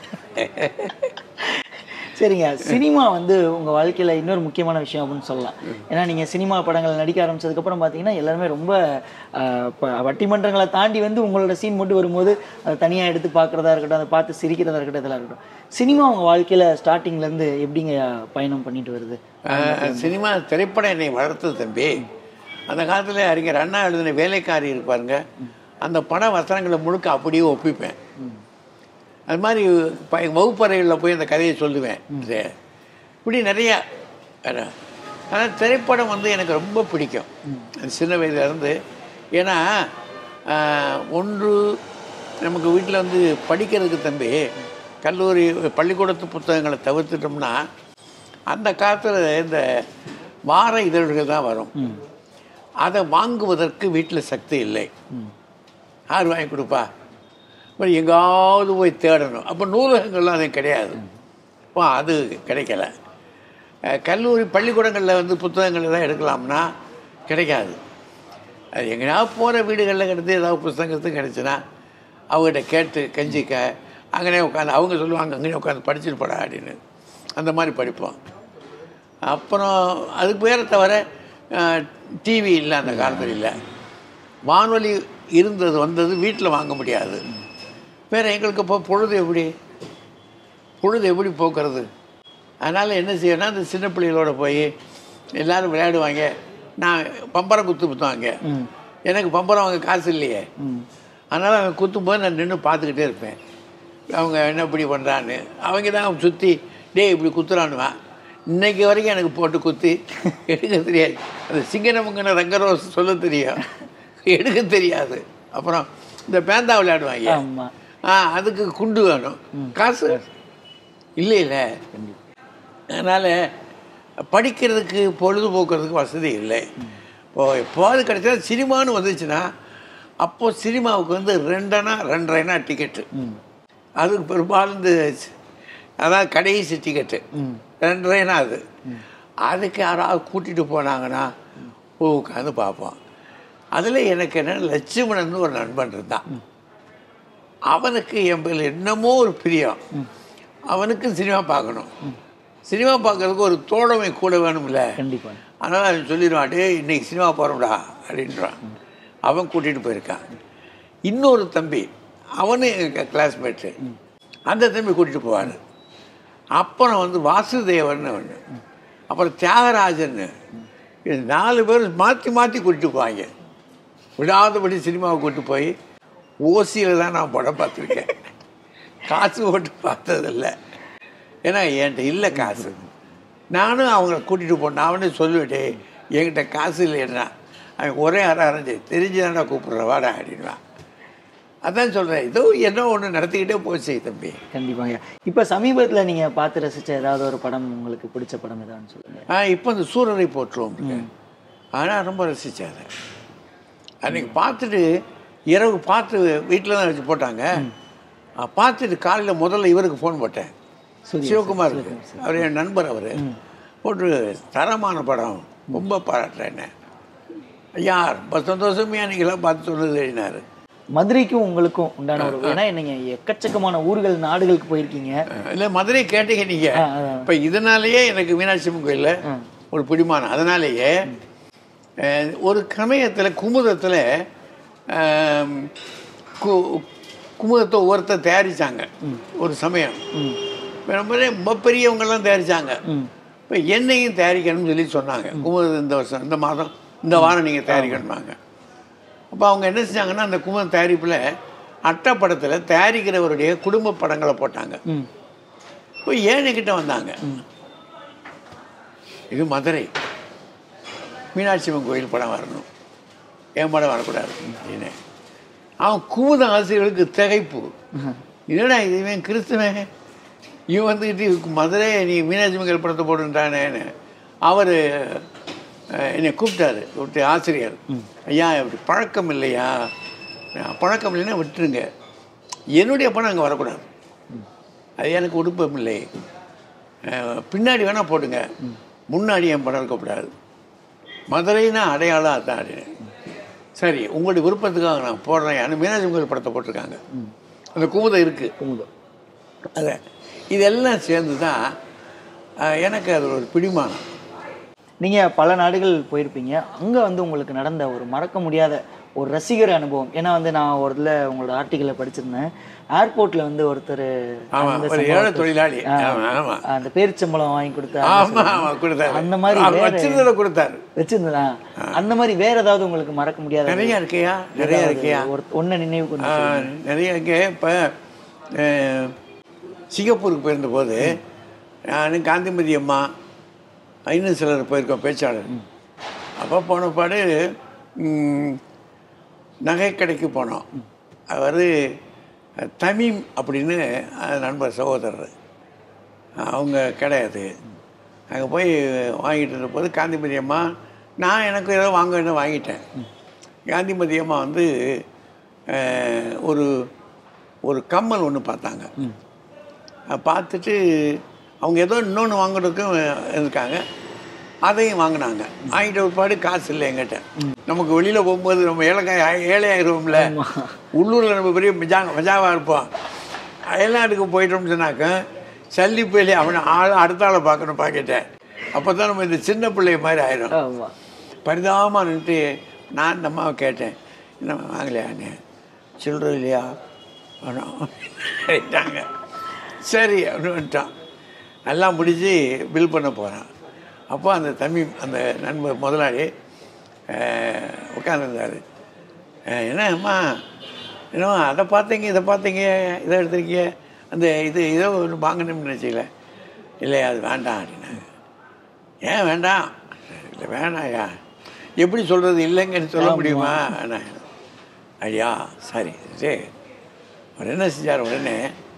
சரிங்க சினிமா வந்து உங்க வாழ்க்கையில இன்னொரு முக்கியமான விஷயம் அப்படின்னு சொல்லலாம் ஏன்னா நீங்க சினிமா படங்கள் நடிக்க ஆரம்பிச்சதுக்கு அப்புறம் பாத்தீங்கன்னா எல்லாருமே ரொம்ப ஆஹ், ப- வட்டிமன்றங்களை தாண்டி வந்து உங்களோட சீன் மட்டும் வரும்போது அதை தனியா எடுத்து பார்க்கறதா இருக்கட்டும் அதை பார்த்து சிரிக்கிறதா இருக்கட்டும் இதெல்லாம் இருக்கட்டும் சினிமா உங்க வாழ்க்கையில ஸ்டார்டிங்ல இருந்து எப்படிங்க பயணம் பண்ணிட்டு வருது ஆஹ், சினிமா திரைப்படம் என்னை வளர்த்தது தம்பி அந்த காலத்தில் அறிஞர் அண்ணா எழுதின வேலைக்காரி இருப்பாருங்க அந்த பட வசனங்களை முழுக்க அப்படியே ஒப்பிப்பேன் அது மாதிரி ப வகுப்பறைகளில் போய் அந்த கதையை சொல்லுவேன் இது இப்படி நிறையா ஆனால் திரைப்படம் வந்து எனக்கு ரொம்ப பிடிக்கும் அது சின்ன வயதுலேருந்து ஏன்னா ஆஹ், ஒன்று நமக்கு வீட்டில் வந்து படிக்கிறதுக்கு தம்பி கல்லூரி பள்ளிக்கூடத்து புத்தகங்களை தவிர்த்துட்டோம்னா அந்த காலத்தில் இந்த வார இதழ்கள் தான் வரும் அதை வாங்குவதற்கு வீட்டில் சக்தி இல்லை யார் வாங்கி கொடுப்பா அப்புறம் எங்காவது போய் தேடணும் அப்போ நூலகங்கள்லாம் அது கிடையாது அப்போ அது கிடைக்கல அஹ், கல்லூரி பள்ளிக்கூடங்களில் வந்து புத்தகங்கள் எல்லாம் எடுக்கலாம்னா கிடைக்காது அது எங்கேயாவது போகிற வீடுகளில் கிடந்து ஏதாவது புஸ்தகத்து கிடச்சுன்னா அவங்ககிட்ட கேட்டு கெஞ்சிக்க அங்கனே உட்காந்து அவங்க சொல்லுவாங்க அங்கனே உட்காந்து படிச்சுட்டு போடா அப்படின்னு அந்த மாதிரி படிப்போம் அப்புறம் அதுக்கு பேரை தவிர டிவி இல்லை அந்த காலத்தில் இல்லை வானொலி இருந்தது வந்தது வீட்டில் வாங்க முடியாது வேறு எங்களுக்கு இப்போ பொழுது எப்படி பொழுது எப்படி போக்குறது அதனால் என்ன செய்யணும்னா அந்த சின்ன பிள்ளைகளோட போய் எல்லாரும் விளையாடுவாங்க நான் பம்பரம் குத்து குத்துவாங்க எனக்கு பம்பரம் வாங்க காசு இல்லையே அதனால் அவங்க குத்தும்போது நான் நின்று பார்த்துக்கிட்டே இருப்பேன் அவங்க என்ன இப்படி பண்ணுறான்னு அவங்க தான் சுற்றி டேய் இப்படி குத்துறானுவான் இன்னைக்கு வரைக்கும் எனக்கு போட்டு குத்தி எடுக்க தெரியாது அந்த சிங்கனமுங்கன ரங்கரோஸ் சொல்ல தெரியும் எடுக்க தெரியாது அப்புறம் இந்த பேந்தா விளையாடுவாங்க ஆமா ஆ அதுக்கு குண்டு வேணும் காசு இல்லை இல்லை அதனால் படிக்கிறதுக்கு பொழுதுபோக்குறதுக்கு வசதி இல்லை இப்போ எப்போது கிடைச்சா சினிமான்னு வந்துச்சுன்னா அப்போது சினிமாவுக்கு வந்து ரெண்டனா ரெண்டரைனா டிக்கெட்டு அதுக்கு பெரும்பாலும் இந்த சி- அதான் கடைசி டிக்கெட்டு ரெண்டரைனா அது அதுக்கு யாராவது கூட்டிகிட்டு போனாங்கன்னா போய் உட்காந்து பார்ப்போம் அதில் எனக்கு என்ன லட்சுமணன் ஒரு நண்பன் இருந்தான் அவனுக்கு என் பேரில் என்னமோ ஒரு பிரியம் அவனுக்கு சினிமா பார்க்கணும் சினிமா பார்க்கறதுக்கு ஒரு தோழமை கூட வேணும்ல கண்டிப்பா அதனால் அவன் சொல்லிடுவான் டேய் இன்னைக்கு சினிமா போகிறோம்டா அப்படின்றான் அவன் கூட்டிகிட்டு போயிருக்கான் இன்னொரு தம்பி அவனு எங்கள் கிளாஸ்மேட்டு அந்த தம்பி கூட்டிகிட்டு போவார் அப்புறம் வந்து வாசுதேவன் ஒன்று அப்புறம் தியாகராஜன் இது நாலு பேர் மாற்றி மாற்றி கூட்டிட்டு போவாங்க விடாதபடி சினிமாவை கூட்டு போய் ஓசியில் தான் நான் படம் பார்த்துருக்கேன் காசு போட்டு பார்த்ததில்ல ஏன்னா என்கிட்ட இல்லை காசு நானும் அவங்கள கூட்டிகிட்டு போனேன் அவனே சொல்லிவிட்டே என்கிட்ட காசு இல்லைன்னா அவன் ஒரே அரை அரைஞ்சு தெரிஞ்சுதான்டா கூப்பிட்ற வாடா அப்படின்வான் அதான் சொல்கிறேன் ஏதோ என்ன ஒன்று நடத்திக்கிட்டே போச்சு தம்பி கண்டிப்பாங்க இப்போ சமீபத்துல நீங்க பார்த்து ரசிச்ச ஏதாவது ஒரு படம் உங்களுக்கு பிடிச்ச படம் ஏதான்னு சொல்லுங்க ஆ இப்போ இந்த சூரரை போற்றுவோம் ஆனால் ரொம்ப ரசித்தேன் அதை அன்றைக்கி பார்த்துட்டு இரவு பார்த்து வீட்டில் தான் வச்சு போட்டாங்க ஆ, பார்த்துட்டு காலையில் முதல்ல இவருக்கு ஃபோன் போட்டேன் சிவகுமார் அவர் என் நண்பர் அவர் போட்டு தரமான படம் ரொம்ப பாராட்டுறேன் ஐயா ரொம்ப சந்தோஷமையா நீங்களாம் பார்த்து சொன்னது எழுதினார் மதுரைக்கும் உங்களுக்கும் உண்டான ஒரு ஏன்னா நீங்க எக்கச்சக்கமான ஊர்கள் நாடுகளுக்கு போயிருக்கீங்க இல்லை மதுரை கேட்டீங்க நீங்கள் ஆ, ஆ. இப்போ இதனாலேயே எனக்கு மீனாட்சி அம்மன் கோயிலில் ஒரு பிடிமானம் அதனாலேயே அஹ், ஒரு சமயத்தில் குமுதத்தில் குமுதத்தை ஒருத்தர் தயாரித்தாங்க ஒரு சமயம் ரொம்ப ரொம்ப பெரியவங்கெல்லாம் தயாரித்தாங்க இப்போ என்னையும் தயாரிக்கணும்னு சொல்லி சொன்னாங்க குமுதம் இந்த வருஷம் இந்த மாதம் இந்த வாரம் நீங்கள் தயாரிக்கணுமாங்க அப்போ அவங்க என்ன செஞ்சாங்கன்னா அந்த குமுதம் தயாரிப்பில் அட்டைப்படத்தில் தயாரிக்கிறவருடைய குடும்ப படங்களை போட்டாங்க ம் போய் ஏழைக்கிட்ட வந்தாங்க இது மதுரை மீனாட்சி அம்மன் கோயில் படம் வரணும் என் படம் வரக்கூடாது அப்படின்னு அவன் குமுத ஆசிரியர்களுக்கு திகைப்பு என்னடா இது இவன் கிறிஸ்துவன் இவன் வந்துக்கிட்டு மதுரை நீ மீனாட்சி அம்மன் கோயில் படத்தை போட்டுட்டானேன்னு அவர் என்னை கூப்பிட்டாரு கூப்பிட்டு ஆசிரியர் ஐயா இப்படி பழக்கம் இல்லையா பழக்கம் இல்லைன்னா விட்டுருங்க என்னுடைய படம் அங்கே வரக்கூடாது அது எனக்கு விருப்பம் இல்லை அஹ், பின்னாடி வேணால் போட்டுங்க முன்னாடி என் படம் இருக்கக்கூடாது மதுரைனா அடையாளம் அதான் அப்படின்னு சரி உங்களுடைய விருப்பத்துக்காக நான் போடுறேன் ஆனால் மீனாட்சி கோயில் படத்தை போட்டிருக்காங்க அந்த குமுதம் இருக்குது குமுதம் அதை இதெல்லாம் சேர்ந்து தான் அஹ், எனக்கு அது ஒரு பிடிமானம் நீங்க பல நாடுகள் போயிருப்பீங்க அங்க வந்து உங்களுக்கு நடந்த ஒரு மறக்க முடியாத ஒரு ரசிகர் அனுபவம் ஏன்னா வந்து நான் ஒரு இதுல உங்களோட ஆர்டிக்கலை படிச்சிருந்தேன் ஏர்போர்ட்ல வந்து ஒருத்தர் ஆமா, அந்த ஒரு ஏழை சம்பவத்தை- தொழிலாளி. ஆ, ஆமா, ஆமா. அந்த பேரிச்சம்பளம் வாங்கி கொடுத்த ஆமாம் ஆமாம் கொடுத்தாரு அந்த மாதிரி அவர் வேற- வச்சிருந்ததை கொடுத்தாரு வச்சிருந்ததா அந்த மாதிரி வேற ஏதாவது உங்களுக்கு மறக்க முடியாத நிறைய இருக்கையா நிறைய இருக்கையா ஒரு ஒன்ன நினைவு கொண்டு ஆ, சொல்லுங்க. நிறைய இங்கே இப்போ சிங்கப்பூருக்கு போயிருந்தபோது நான் காந்திமதி அம்மா இன்னும் சிலர் போயிருக்கோம் பேச்சாளர் அப்போ போன பாடு ம், நகைக்கடைக்கு போனோம் அவர் தமீம் அப்படின்னு அது நண்பர் சகோதரர் அவங்க கிடையாது அங்கே போய் வாங்கிட்டு இருந்தபோது காந்திமதி அம்மா நான் எனக்கு ஏதோ வாங்க வேண்டிய வாங்கிட்டேன் காந்திமதி அம்மா வந்து அஹ், ஒரு ஒரு கம்மல் ஒன்று பார்த்தாங்க அதை பார்த்துட்டு அவங்க ஏதோ இன்னொன்று வாங்குறதுக்கும் இருக்காங்க அதையும் வாங்கினாங்க வாங்கிட்ட ஒருபாடு காசு இல்லை எங்கிட்ட நமக்கு வெளியில் போகும்போது நம்ம ஏழைக்காய் ஆயி- ஏழை ஆயிடுவோம்ல உள்ளூரில் நம்ம பெரிய மஜா மஜாவாக இருப்போம் அயல்நாட்டுக்கு போயிட்டோம்னு சொன்னாக்க சல்லி போயிலே அவனை ஆள் அடுத்த ஆளை பார்க்கணும் பாக்கிட்டேன் அப்போ தான் நம்ம இந்த சின்ன பிள்ளை மாதிரி ஆயிடும் ஆமா பரிதாபமாக நின்றுட்டு நான் இந்த அம்மாவை கேட்டேன் என்ன வாங்கலையான்னு சில்லற இல்லையா வேணாம் சரி அப்படின்னு வந்துட்டான் எல்லாம் முடிஞ்சு பில் பண்ண போகிறான் அப்போ அந்த தம்பி அந்த நண்பர் முதலாளி உட்காந்துருந்தார் என்ன அம்மா என்னம்மா அதை பார்த்தீங்க இதை பார்த்தீங்க இதை எடுத்திருக்கீங்க அந்த இது இதோ ஒன்று வாங்கணும்னு நினச்சிக்கல இல்லை அது வேண்டாம் அப்படின்னாங்க ஏன் வேண்டாம் இல்லை வேணாயா எப்படி சொல்கிறது இல்லைங்கன்னு சொல்ல முடியுமா வேணாம் ஐயா சரி சரி அவர் என்ன செஞ்சார் உடனே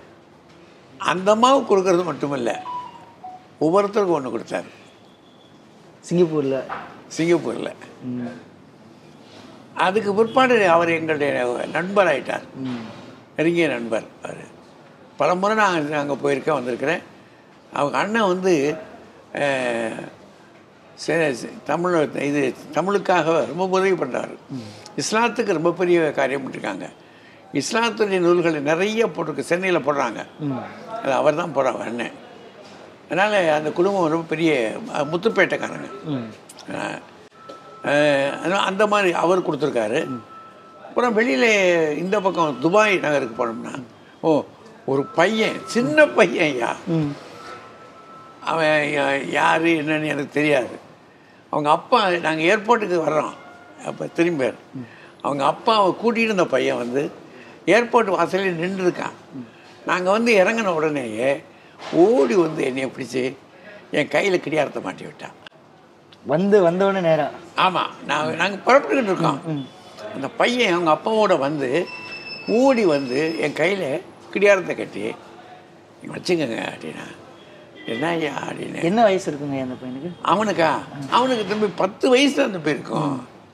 அந்த அம்மாவுக்கு கொடுக்கறது மட்டுமில்ல ஒவ்வொருத்தருக்கும் ஒன்று கொடுத்தாரு சிங்கப்பூர்ல சிங்கப்பூரில் ம். அதுக்கு பிற்பாடு அவர் எங்களுடைய நண்பர் ஆயிட்டார் ம். நெருங்கிய நண்பர் அவர் பல முறை நான் அங்கே போயிருக்கேன் வந்திருக்கிறேன் அவங்க அண்ணன் வந்து அஹ், சே- சே- தமிழ் இது தமிழுக்காக ரொம்ப உதவி பண்ணுறாரு இஸ்லாத்துக்கு ரொம்ப பெரிய காரியம் பண்ணிருக்காங்க இஸ்லாத்துடைய நூல்களை நிறைய போட்டிருக்கு சென்னையில் போடுறாங்க அது அவர் தான் போடுறாங்க அண்ணன் அதனால் அந்த குடும்பம் ரொம்ப பெரிய அஹ், முத்துப்பேட்டைக்காரங்க ம். அஹ், அஹ், அதனால அந்த மாதிரி அவர் கொடுத்துருக்காரு அப்புறம் வெளியில் இந்த பக்கம் துபாய் நகருக்கு போனோம்னா ஓ ஒரு பையன் சின்ன பையன் ஐயா ம். அவன் யா- யாரு என்னன்னு எனக்கு தெரியாது அவங்க அப்பா நாங்கள் ஏர்போர்ட்டுக்கு வர்றோம் அப்போ திரும்பி அவங்க அப்பாவை கூட்டிகிட்டு இருந்த பையன் வந்து ஏர்போர்ட் வாசலில் நின்றுருக்கான் நாங்கள் வந்து இறங்கின உடனேயே ஓடி வந்து என்னைய பிடிச்சி என் கையில் கிடியாரத்தை மாட்டி விட்டான் வந்து வந்தவொடனே நேரா ஆமாம் நாங்கள் நாங்கள் புறப்பட்டுக்கிட்டு இருக்கோம் அந்த பையன் அவங்க அப்பாவோட வந்து ஓடி வந்து என் கையில் கிடியாரத்தை கட்டி "நீங்க வச்சுக்கோங்க அப்படின்னா என்ன ஐயா அப்படின்னு என்ன வயசு இருக்குங்க அந்த பையனுக்கு அவனுக்கா அவனுக்கு திரும்பி பத்து வயசு தான் அந்த போயிருக்கும்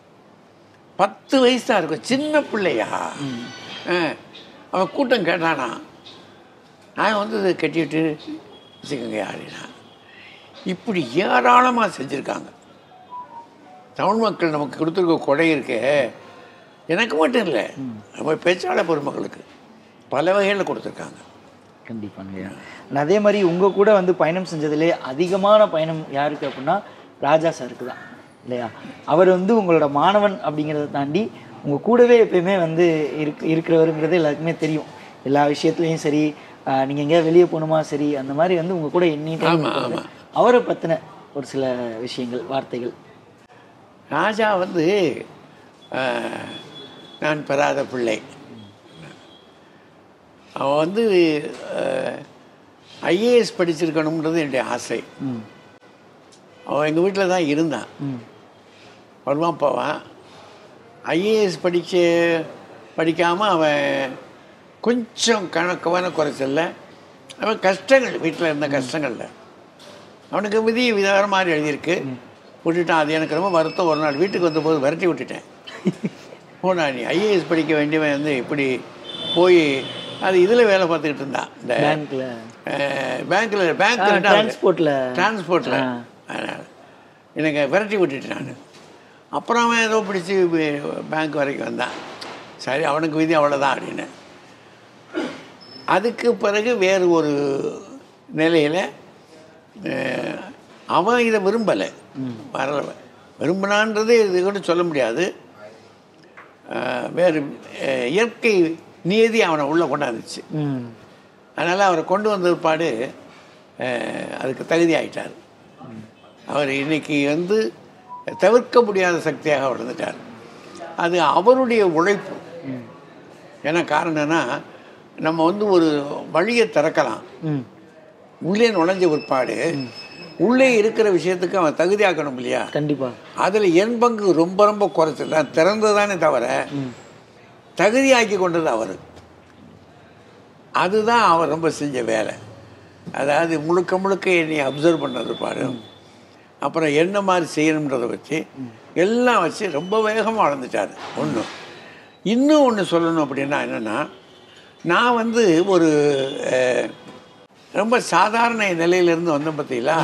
பத்து வயசு தான் இருக்கும் சின்ன பிள்ளையா ஆ. அவன் கூட்டம் கேட்டானா நான் வந்து இதை கட்டிவிட்டு வச்சுக்கோங்க அப்படின்னா இப்படி ஏராளமாக செஞ்சுருக்காங்க தமிழ் மக்கள் நமக்கு கொடுத்துருக்க கொடை இருக்கே எனக்கு மட்டும் இல்லை நம்ம பேச்சாளர் பெருமக்களுக்கு பல வகையில் கொடுத்துருக்காங்க கண்டிப்பாங்க நான் அதே மாதிரி உங்க கூட வந்து பயணம் செஞ்சதுலே அதிகமான பயணம் யாருக்கு அப்படின்னா ராஜா சாருக்கு தான் இல்லையா அவர் வந்து உங்களோட மாணவன் அப்படிங்கிறத தாண்டி உங்க கூடவே எப்பயுமே வந்து இருக்கு இருக்கிறவருங்கிறது எல்லாருக்குமே தெரியும் எல்லா விஷயத்துலையும் சரி ஆஹ் நீங்க எங்கேயாவது வெளியே போகணுமா சரி அந்த மாதிரி வந்து உங்க கூட எண்ணி ஆமா, ஆமா. அவரை பத்தின ஒரு சில விஷயங்கள் வார்த்தைகள் ராஜா வந்து ஆஹ், நான் பெறாத பிள்ளை அவன் வந்து ஐஏஎஸ் படிச்சிருக்கணுன்றது என்னுடைய ஆசை ம் அவன் எங்கள் வீட்டில் தான் இருந்தான் ம் வருவான் போவான் ஐஏஎஸ் படிக்க படிக்காமல் அவன் கொஞ்சம் கணக்கமான குறைச்சல்ல அவன் கஷ்டங்கள் வீட்டில் இருந்த கஷ்டங்கள்ல அவனுக்கு விதி விதார மாதிரி எழுதியிருக்கு விட்டுட்டான் அது எனக்கு ரொம்ப வருத்தம் ஒரு நாள் வீட்டுக்கு வந்தபோது விரட்டி விட்டுட்டேன் போனா நீ ஐஏஎஸ் படிக்க வேண்டியவன் வந்து இப்படி போய் அது இதில் வேலை பார்த்துக்கிட்டு இருந்தான் இந்த பேங்க்ல பேங்க்கில் பேங்க் டிரான்ஸ்போர்ட்ல டிரான்ஸ்போர்ட்டில் எனக்கு விரட்டி விட்டுட்டேன் நான் அப்புறம் அவன் ஏதோ பிடிச்சி பேங்க் வரைக்கும் வந்தான் சரி அவனுக்கு விதி அவ்வளோதான் அப்படின்னு அதுக்கு பிறகு வேறு ஒரு நிலையில் அவன் இதை விரும்பலை வரல விரும்பினான்றது இது கூட சொல்ல முடியாது அஹ், வேறு அஹ், இயற்கை நியதி அவனை உள்ளே கொண்டாந்துச்சு ம் அதனால் அவரை கொண்டு வந்த பிற்பாடு அஹ், அதுக்கு தகுதி ஆயிட்டார் அவர் இன்னைக்கு வந்து தவிர்க்க முடியாத சக்தியாக அவர் இருந்துட்டார் அது அவருடைய உழைப்பு ஏன்னா காரணம் என்ன நம்ம வந்து ஒரு வழியை திறக்கலாம் ம் உள்ளே நுழைஞ்ச பிற்பாடு உள்ளே இருக்கிற விஷயத்துக்கு அவன் தகுதியாக்கணும் இல்லையா கண்டிப்பா அதில் என் பங்கு ரொம்ப ரொம்ப குறைச்சல் நான் திறந்ததானே தவிர தகுதியாக்கி கொண்டது அவர் அதுதான் அவர் ரொம்ப செஞ்ச வேலை அதாவது முழுக்க முழுக்க என்னை அப்சர்வ் பண்ணது பாரு அப்புறம் என்ன மாதிரி செய்யணுன்றதை வச்சு எல்லாம் வச்சு ரொம்ப வேகமாக வளர்ந்துட்டார் ஒன்று இன்னும் ஒன்று சொல்லணும் அப்படின்னா என்னென்னா நான் வந்து ஒரு அஹ், ரொம்ப சாதாரண நிலையிலேருந்து வந்தேன் பார்த்தீங்களா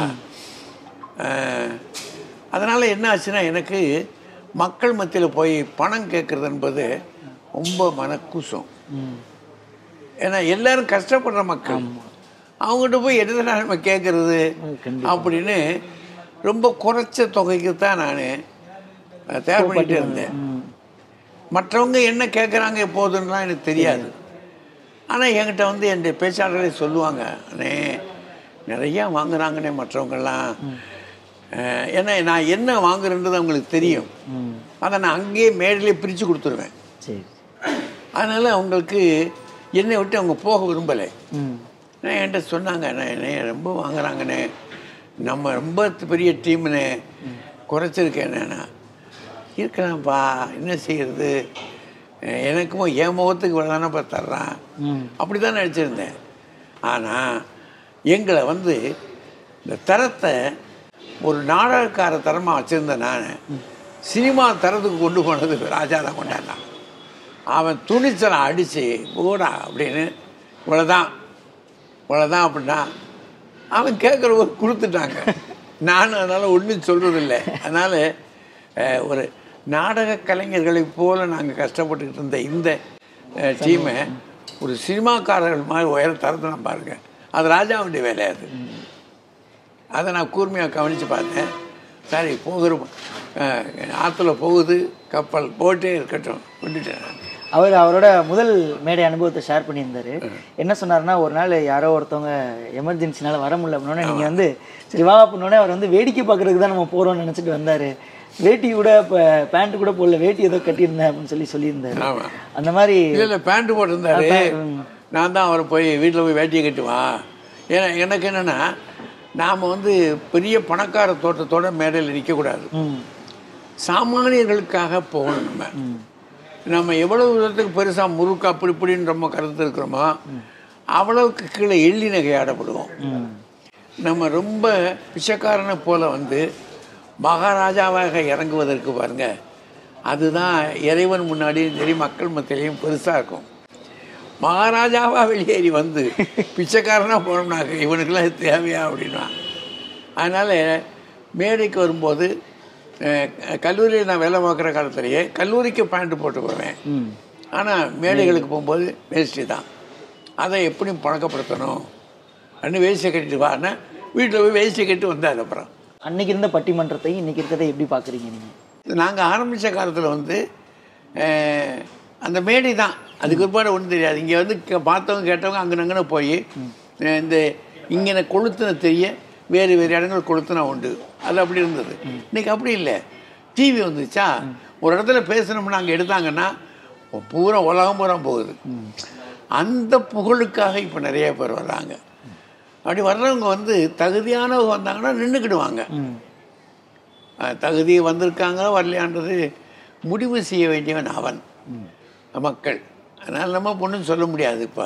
அதனால் என்ன ஆச்சுன்னா எனக்கு மக்கள் மத்தியில் போய் பணம் கேட்குறது என்பது ரொம்ப மனக்கூசம் ம் ஏன்னா எல்லாரும் கஷ்டப்படுற மக்கள் அவங்ககிட்ட போய் எதுனா நம்ம கேட்குறது அப்படின்னு ரொம்ப குறைச்ச தொகைக்கு தான் நான் தயார் பண்ணிட்டு இருந்தேன் ம் மற்றவங்க என்ன கேட்குறாங்க எப்போதுன்னெலாம் எனக்கு தெரியாது ஆனால் என்கிட்ட வந்து என் பேச்சாளர்களே சொல்லுவாங்க அண்ணே நிறையா வாங்குறாங்கண்ணே மற்றவங்கெல்லாம் அஹ், ஏன்னா நான் என்ன வாங்குறேன்றது அவங்களுக்கு தெரியும் ம் அதை நான் அங்கேயே மேடையிலே பிரித்து கொடுத்துருவேன் சரி அதனால் அவங்களுக்கு என்னை விட்டு அவங்க போக விரும்பலை ம் நான் என்கிட்ட சொன்னாங்க நான் என்னை ரொம்ப வாங்குறாங்கண்ணே நம்ம ரொம்ப பெரிய டீம்னு குறைச்சிருக்கேன் நான் இருக்கலாம்ப்பா என்ன செய்யறது அஹ் எனக்கும் என் முகத்துக்கு இவ்வளோ தானேப்பா தர்றான் ம் அப்படி தான் நினச்சிருந்தேன் ஆனால் எங்களை வந்து இந்த தரத்தை ஒரு நாடகக்கார தரமாக வச்சுருந்தேன் நான் சினிமா தரத்துக்கு கொண்டு போனது ராஜா தான் கொண்டாடினான் அவன் துணிச்சலை அடித்து போடா அப்படின்னு இவ்வளோதான் இவ்வளோதான் அப்படின்னா அவன் கேட்குற கொடுத்துட்டாங்க நானும் அதனால் ஒன்றும் சொல்கிறதில்ல அதனால் அஹ், ஒரு நாடக கலைஞர்களைப் போல நாங்கள் கஷ்டப்பட்டுக்கிட்டு இருந்த இந்த டீமை ஒரு சினிமாக்காரர்கள் மாதிரி உயர தரத்தை நான் பாருங்க அது ராஜாவுடைய வேலை அது அதை நான் கூர்மையாக கவனித்து பார்த்தேன் சரி போகிற அஹ், ஆற்றுல போகுது கப்பல் போட்டே இருக்கட்டும் விட்டுட்டேன் நான். அவர் அவரோட முதல் மேடை அனுபவத்தை ஷேர் பண்ணியிருந்தாரு என்ன சொன்னாருன்னா ஒரு நாள் யாரோ ஒருத்தவங்க எமர்ஜென்சினால வர முடியல அப்படின்னோடனே நீங்கள் வந்து சரி வா அப்படின்னோடனே அவர் வந்து வேடிக்கை பார்க்கறதுக்கு தான் நம்ம போகிறோம்னு நினச்சிட்டு வந்தார் வேட்டி கூட இப்போ பேண்ட் கூட போடல வேட்டி ஏதோ கட்டியிருந்தேன் அப்படின்னு சொல்லி சொல்லியிருந்தாரு ஆமாம் அந்த மாதிரி இல்லை இல்லை பேண்ட்டு போட்டிருந்தாரு ம். நான் தான் அவரை போய் வீட்டில் போய் வேட்டியை கட்டுவா ஏன்னா எனக்கு என்னென்னா நாம் வந்து பெரிய பணக்கார தோட்டத்தோட மேடையில் நிற்கக்கூடாது ம் சாமானியர்களுக்காக போகணும் நம்ம நம்ம எவ்வளவு விதத்துக்கு பெருசாக முறுக்கு அப்படி இப்படின்னு நம்ம கருத்து இருக்கிறோமோ அவ்வளவுக்கு கீழே எள்ளி நகையாடப்படுவோம் ம் நம்ம ரொம்ப பிச்சைக்காரனை போல வந்து மகாராஜாவாக இறங்குவதற்கு பாருங்க அதுதான் இறைவன் முன்னாடியும் சரி மக்கள் மத்தியிலையும் பெருசாக இருக்கும் மகாராஜாவா வெளியேறி வந்து பிச்சைக்காரனாக போனோம்னாக்க இவனுக்கெல்லாம் இது தேவையா அப்படின்னா அதனால் மேடைக்கு வரும்போது கல்லூரியில் நான் வேலை பார்க்குற காலத்திலேயே கல்லூரிக்கு பேண்ட்டு போட்டு போவேன் ம் ஆனால் மேடைகளுக்கு போகும்போது வேஷ்டி தான் அதை எப்படி பழக்கப்படுத்தணும் அப்படின்னு வேஷ்டி கட்டிட்டு வான்னா வீட்டில் போய் வேஷ்டி கட்டி வந்தார் அப்புறம் அன்னைக்கு இருந்த பட்டிமன்றத்தையும் இன்னைக்கு இருக்கிறதை எப்படி பார்க்குறீங்க நீங்கள் நாங்கள் ஆரம்பித்த காலத்தில் வந்து அஹ், அந்த மேடை தான் அதுக்கு பிற்பாடு ஒன்றும் தெரியாது இங்கே வந்து கே- பார்த்தவங்க கேட்டவங்க அங்கே அங்கன போய் அஹ், இந்த இங்கே கொளுத்துன தெரிய வேறு வேறு இடங்கள் கொளுத்துனா உண்டு அது அப்படி இருந்தது இன்னைக்கு அப்படி இல்லை டிவி வந்துச்சா ஒரு இடத்துல பேசணும்னு அங்கே எடுத்தாங்கன்னா பூரா உலகம் பூரா போகுது அந்த புகழுக்காக இப்போ நிறைய பேர் வர்றாங்க அப்படி வர்றவங்க வந்து தகுதியானவங்க வந்தாங்கன்னா நின்றுக்கிடுவாங்க ம் அஹ், தகுதி வந்திருக்காங்களா வரலையான்றது முடிவு செய்ய வேண்டியவன் அவன் மக்கள் அதனால் நம்ம பொண்ணும் சொல்ல முடியாது இப்போ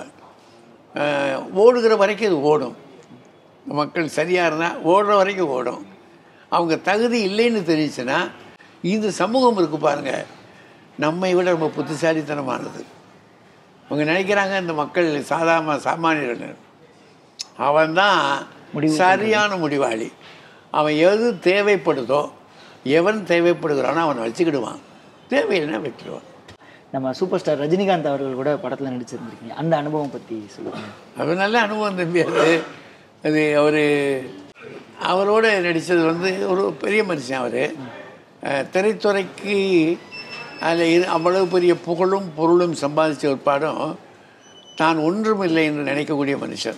ஓடுகிற வரைக்கும் இது ஓடும் மக்கள் சரியாக இருந்தால் ஓடுற வரைக்கும் ஓடும் அவங்க தகுதி இல்லைன்னு தெரிஞ்சுச்சுன்னா இந்த சமூகம் இருக்கு பாருங்க நம்மை விட ரொம்ப புத்திசாலித்தனமானது அவங்க நினைக்கிறாங்க இந்த மக்கள் சாதாரண சாமானியர்கள் அவன்தான் சரியான முடிவாளி அவன் எது தேவைப்படுதோ எவன் தேவைப்படுகிறானோ அவனை வச்சுக்கிடுவான் தேவையில்லைன்னா விட்டுருவான் நம்ம சூப்பர் ஸ்டார் ரஜினிகாந்த் அவர்கள் கூட படத்தில் நடிச்சிருந்திருக்கீங்க அந்த அனுபவம் பற்றி சொல்லுங்கள் அது நல்ல அனுபவம் தம்பி அது அது அவர் அவரோட நடித்தது வந்து ஒரு பெரிய மனுஷன் அவர் திரைத்துறைக்கு அதில் இரு அவ்வளவு பெரிய புகழும் பொருளும் சம்பாதிச்ச ஒருபாடும் தான் ஒன்றுமில்லை என்று நினைக்கக்கூடிய மனுஷன்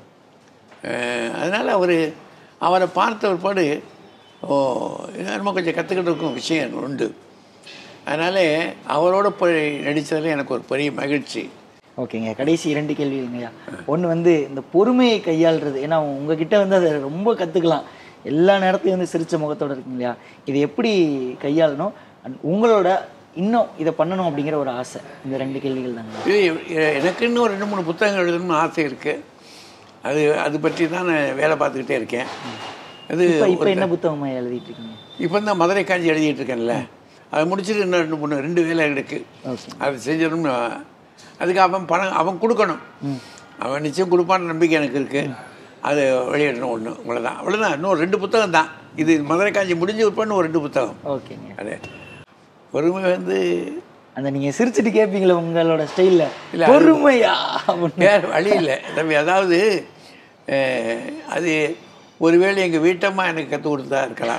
அதனால் அவர் அவரை பார்த்த ஒருபாடு ஓ இது நம்ம கொஞ்சம் கற்றுக்கிட்டு விஷயம் உண்டு அதனால் அவரோட போய் நடித்ததில் எனக்கு ஒரு பெரிய மகிழ்ச்சி ஓகேங்க கடைசி இரண்டு கேள்விங்கய்யா ஒன்று வந்து இந்த பொறுமையை கையாளுறது ஏன்னா உங்ககிட்ட வந்து அதை ரொம்ப கற்றுக்கலாம் எல்லா நேரத்துலையும் வந்து சிரிச்ச முகத்தோட இருக்கீங்க இல்லையா இது எப்படி கையாளணும் And உங்களோட இன்னும் இதை பண்ணணும் அப்படிங்கிற ஒரு ஆசை இந்த ரெண்டு கேள்விகள் தாங்க இது எ- எனக்கு இன்னும் ரெண்டு மூணு புத்தகங்கள் எழுதணும்னு ஆசை இருக்குது அது அது பற்றி தான் நான் வேலை பார்த்துக்கிட்டே இருக்கேன் அது இப்போ இப்போ என்ன புத்தகமா எழுதிட்டு இருக்கீங்க இப்போ தான் மதுரை காஞ்சி எழுதிட்டு இருக்கேன்ல அதை முடிச்சுட்டு இன்னும் ரெண்டு மூணு ரெண்டு வேலை இருக்குது ஓகே அது செஞ்சிடணும்னு அதுக்கு அவன் பணம் அவன் கொடுக்கணும் அவன் நிச்சயம் கொடுப்பான்னு நம்பிக்கை எனக்கு இருக்குது அது வெளியிடணும் ஒன்று இவ்வளோதான் அவ்வளோதான் இன்னும் ரெண்டு புத்தகம் தான் இது மதுரை காஞ்சி முடிஞ்சு விற்பன்னு ஒரு ரெண்டு புத்தகம் ஓகேங்க அது பொறுமை வந்து அந்த நீங்க சிரிச்சிட்டு கேட்பீங்களே உங்களோட ஸ்டைல்ல இல்ல, பொறுமையா அப்படின்னு. வேறு வழி இல்லை தம்பி அதாவது அஹ், அது ஒருவேளை எங்கள் வீட்டம்மா எனக்கு கற்றுக் கொடுத்தா இருக்கலாம்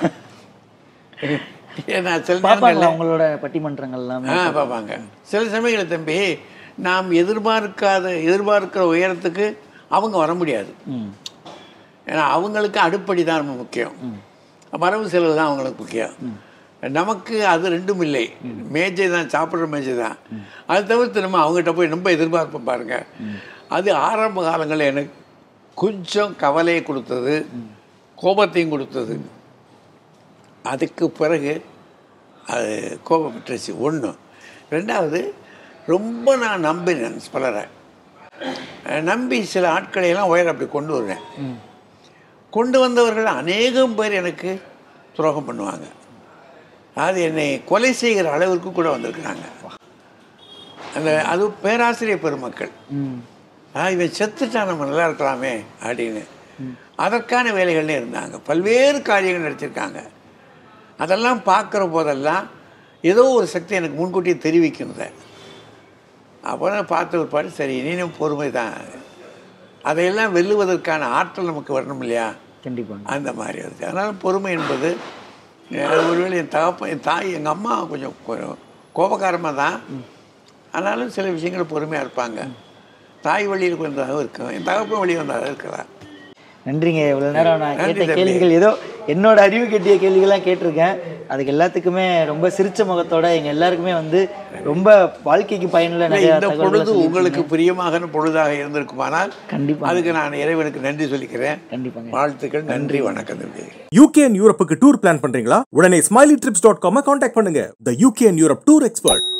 ஏன்னா சில பாப்பாங்களா நேரங்களில் உங்களோட பட்டிமன்றங்கள் எல்லாமே ஆ பார்ப்பாங்க சில சமயங்களில் தம்பி நாம் எதிர்பார்க்காத எதிர்பார்க்கிற உயரத்துக்கு அவங்க வர முடியாது ம் ஏன்னா அவங்களுக்கு அடுப்படி தான் ரொம்ப முக்கியம் வரவு செலவு தான் அவங்களுக்கு முக்கியம் நமக்கு அது ரெண்டும் இல்லை மேஜை தான் சாப்பிட்ற மேஜை தான் அது தவிர்த்து நம்ம அவங்ககிட்ட போய் ரொம்ப எதிர்பார்ப்போம் பாருங்க அது ஆரம்ப காலங்களில் எனக்கு கொஞ்சம் கவலையை கொடுத்தது கோபத்தையும் கொடுத்தது அதுக்கு பிறகு அது கோபப்பட்டுருச்சு ஒன்று ரெண்டாவது ரொம்ப நான் நம்பினேன் பலரை அஹ் நம்பி சில ஆட்களை எல்லாம் உயர அப்படி கொண்டு வருவேன் கொண்டு வந்தவர்கள் அநேகம் பேர் எனக்கு துரோகம் பண்ணுவாங்க அது என்னை கொலை செய்கிற அளவிற்கு கூட வந்திருக்கிறாங்க அந்த அது பேராசிரியர் பெருமக்கள் ம் ஆ இவன் செத்துட்டான் நம்ம நல்லா இருக்கலாமே அப்படின்னு அதற்கான வேலைகள்ல இருந்தாங்க பல்வேறு காரியங்கள் நடிச்சிருக்காங்க அதெல்லாம் பார்க்குற போதெல்லாம் ஏதோ ஒரு சக்தி எனக்கு முன்கூட்டியே தெரிவிக்கிறது அப்போ நான் பார்த்த ஒரு பாடு சரி இனியும் பொறுமை தான் அதையெல்லாம் வெல்லுவதற்கான ஆற்றல் நமக்கு வரணும் இல்லையா கண்டிப்பாங்க அந்த மாதிரி இருக்குது அதனால் பொறுமை என்பது அஹ், ஒருவேளை என் தகப்பன் என் தாய் எங்கள் அம்மா கொஞ்சம் கொ- கோபக்காரமாக தான் ஆனாலும் சில விஷயங்கள் பொறுமையாக இருப்பாங்க தாய் வழியில் வந்ததாக இருக்கும் என் தகப்பன் வழி வந்ததாக இருக்கலாம் நன்றிங்க இவ்வளவு நேரம் நான் நன்றி கேட்ட தம்பி. கேள்விகள் ஏதோ என்னோட அறிவு கட்டிய கேள்விகள்லாம் கேட்டிருக்கேன் அதுக்கு எல்லாத்துக்குமே ரொம்ப சிரிச்ச முகத்தோட எங்க எல்லாருக்குமே வந்து ரொம்ப வாழ்க்கைக்கு பயனுள்ள இல்லை, நிறைய இந்த தகவல்களை பொழுது சொல்லியிருக்கீங்க. உங்களுக்கு பிரியமான பொழுதாக இருந்திருக்குமானால் கண்டிப்பா அதுக்கு நான் இறைவனுக்கு நன்றி சொல்லிக்கிறேன் கண்டிப்பாங்க வாழ்த்துக்கள் நன்றி வணக்கம் தம்பி யூகே அண்ட் யூரோப்புக்கு டூர் பிளான் பண்றீங்களா உடனே Smiley Trips dot com contact பண்ணுங்க the UK and Europe tour expert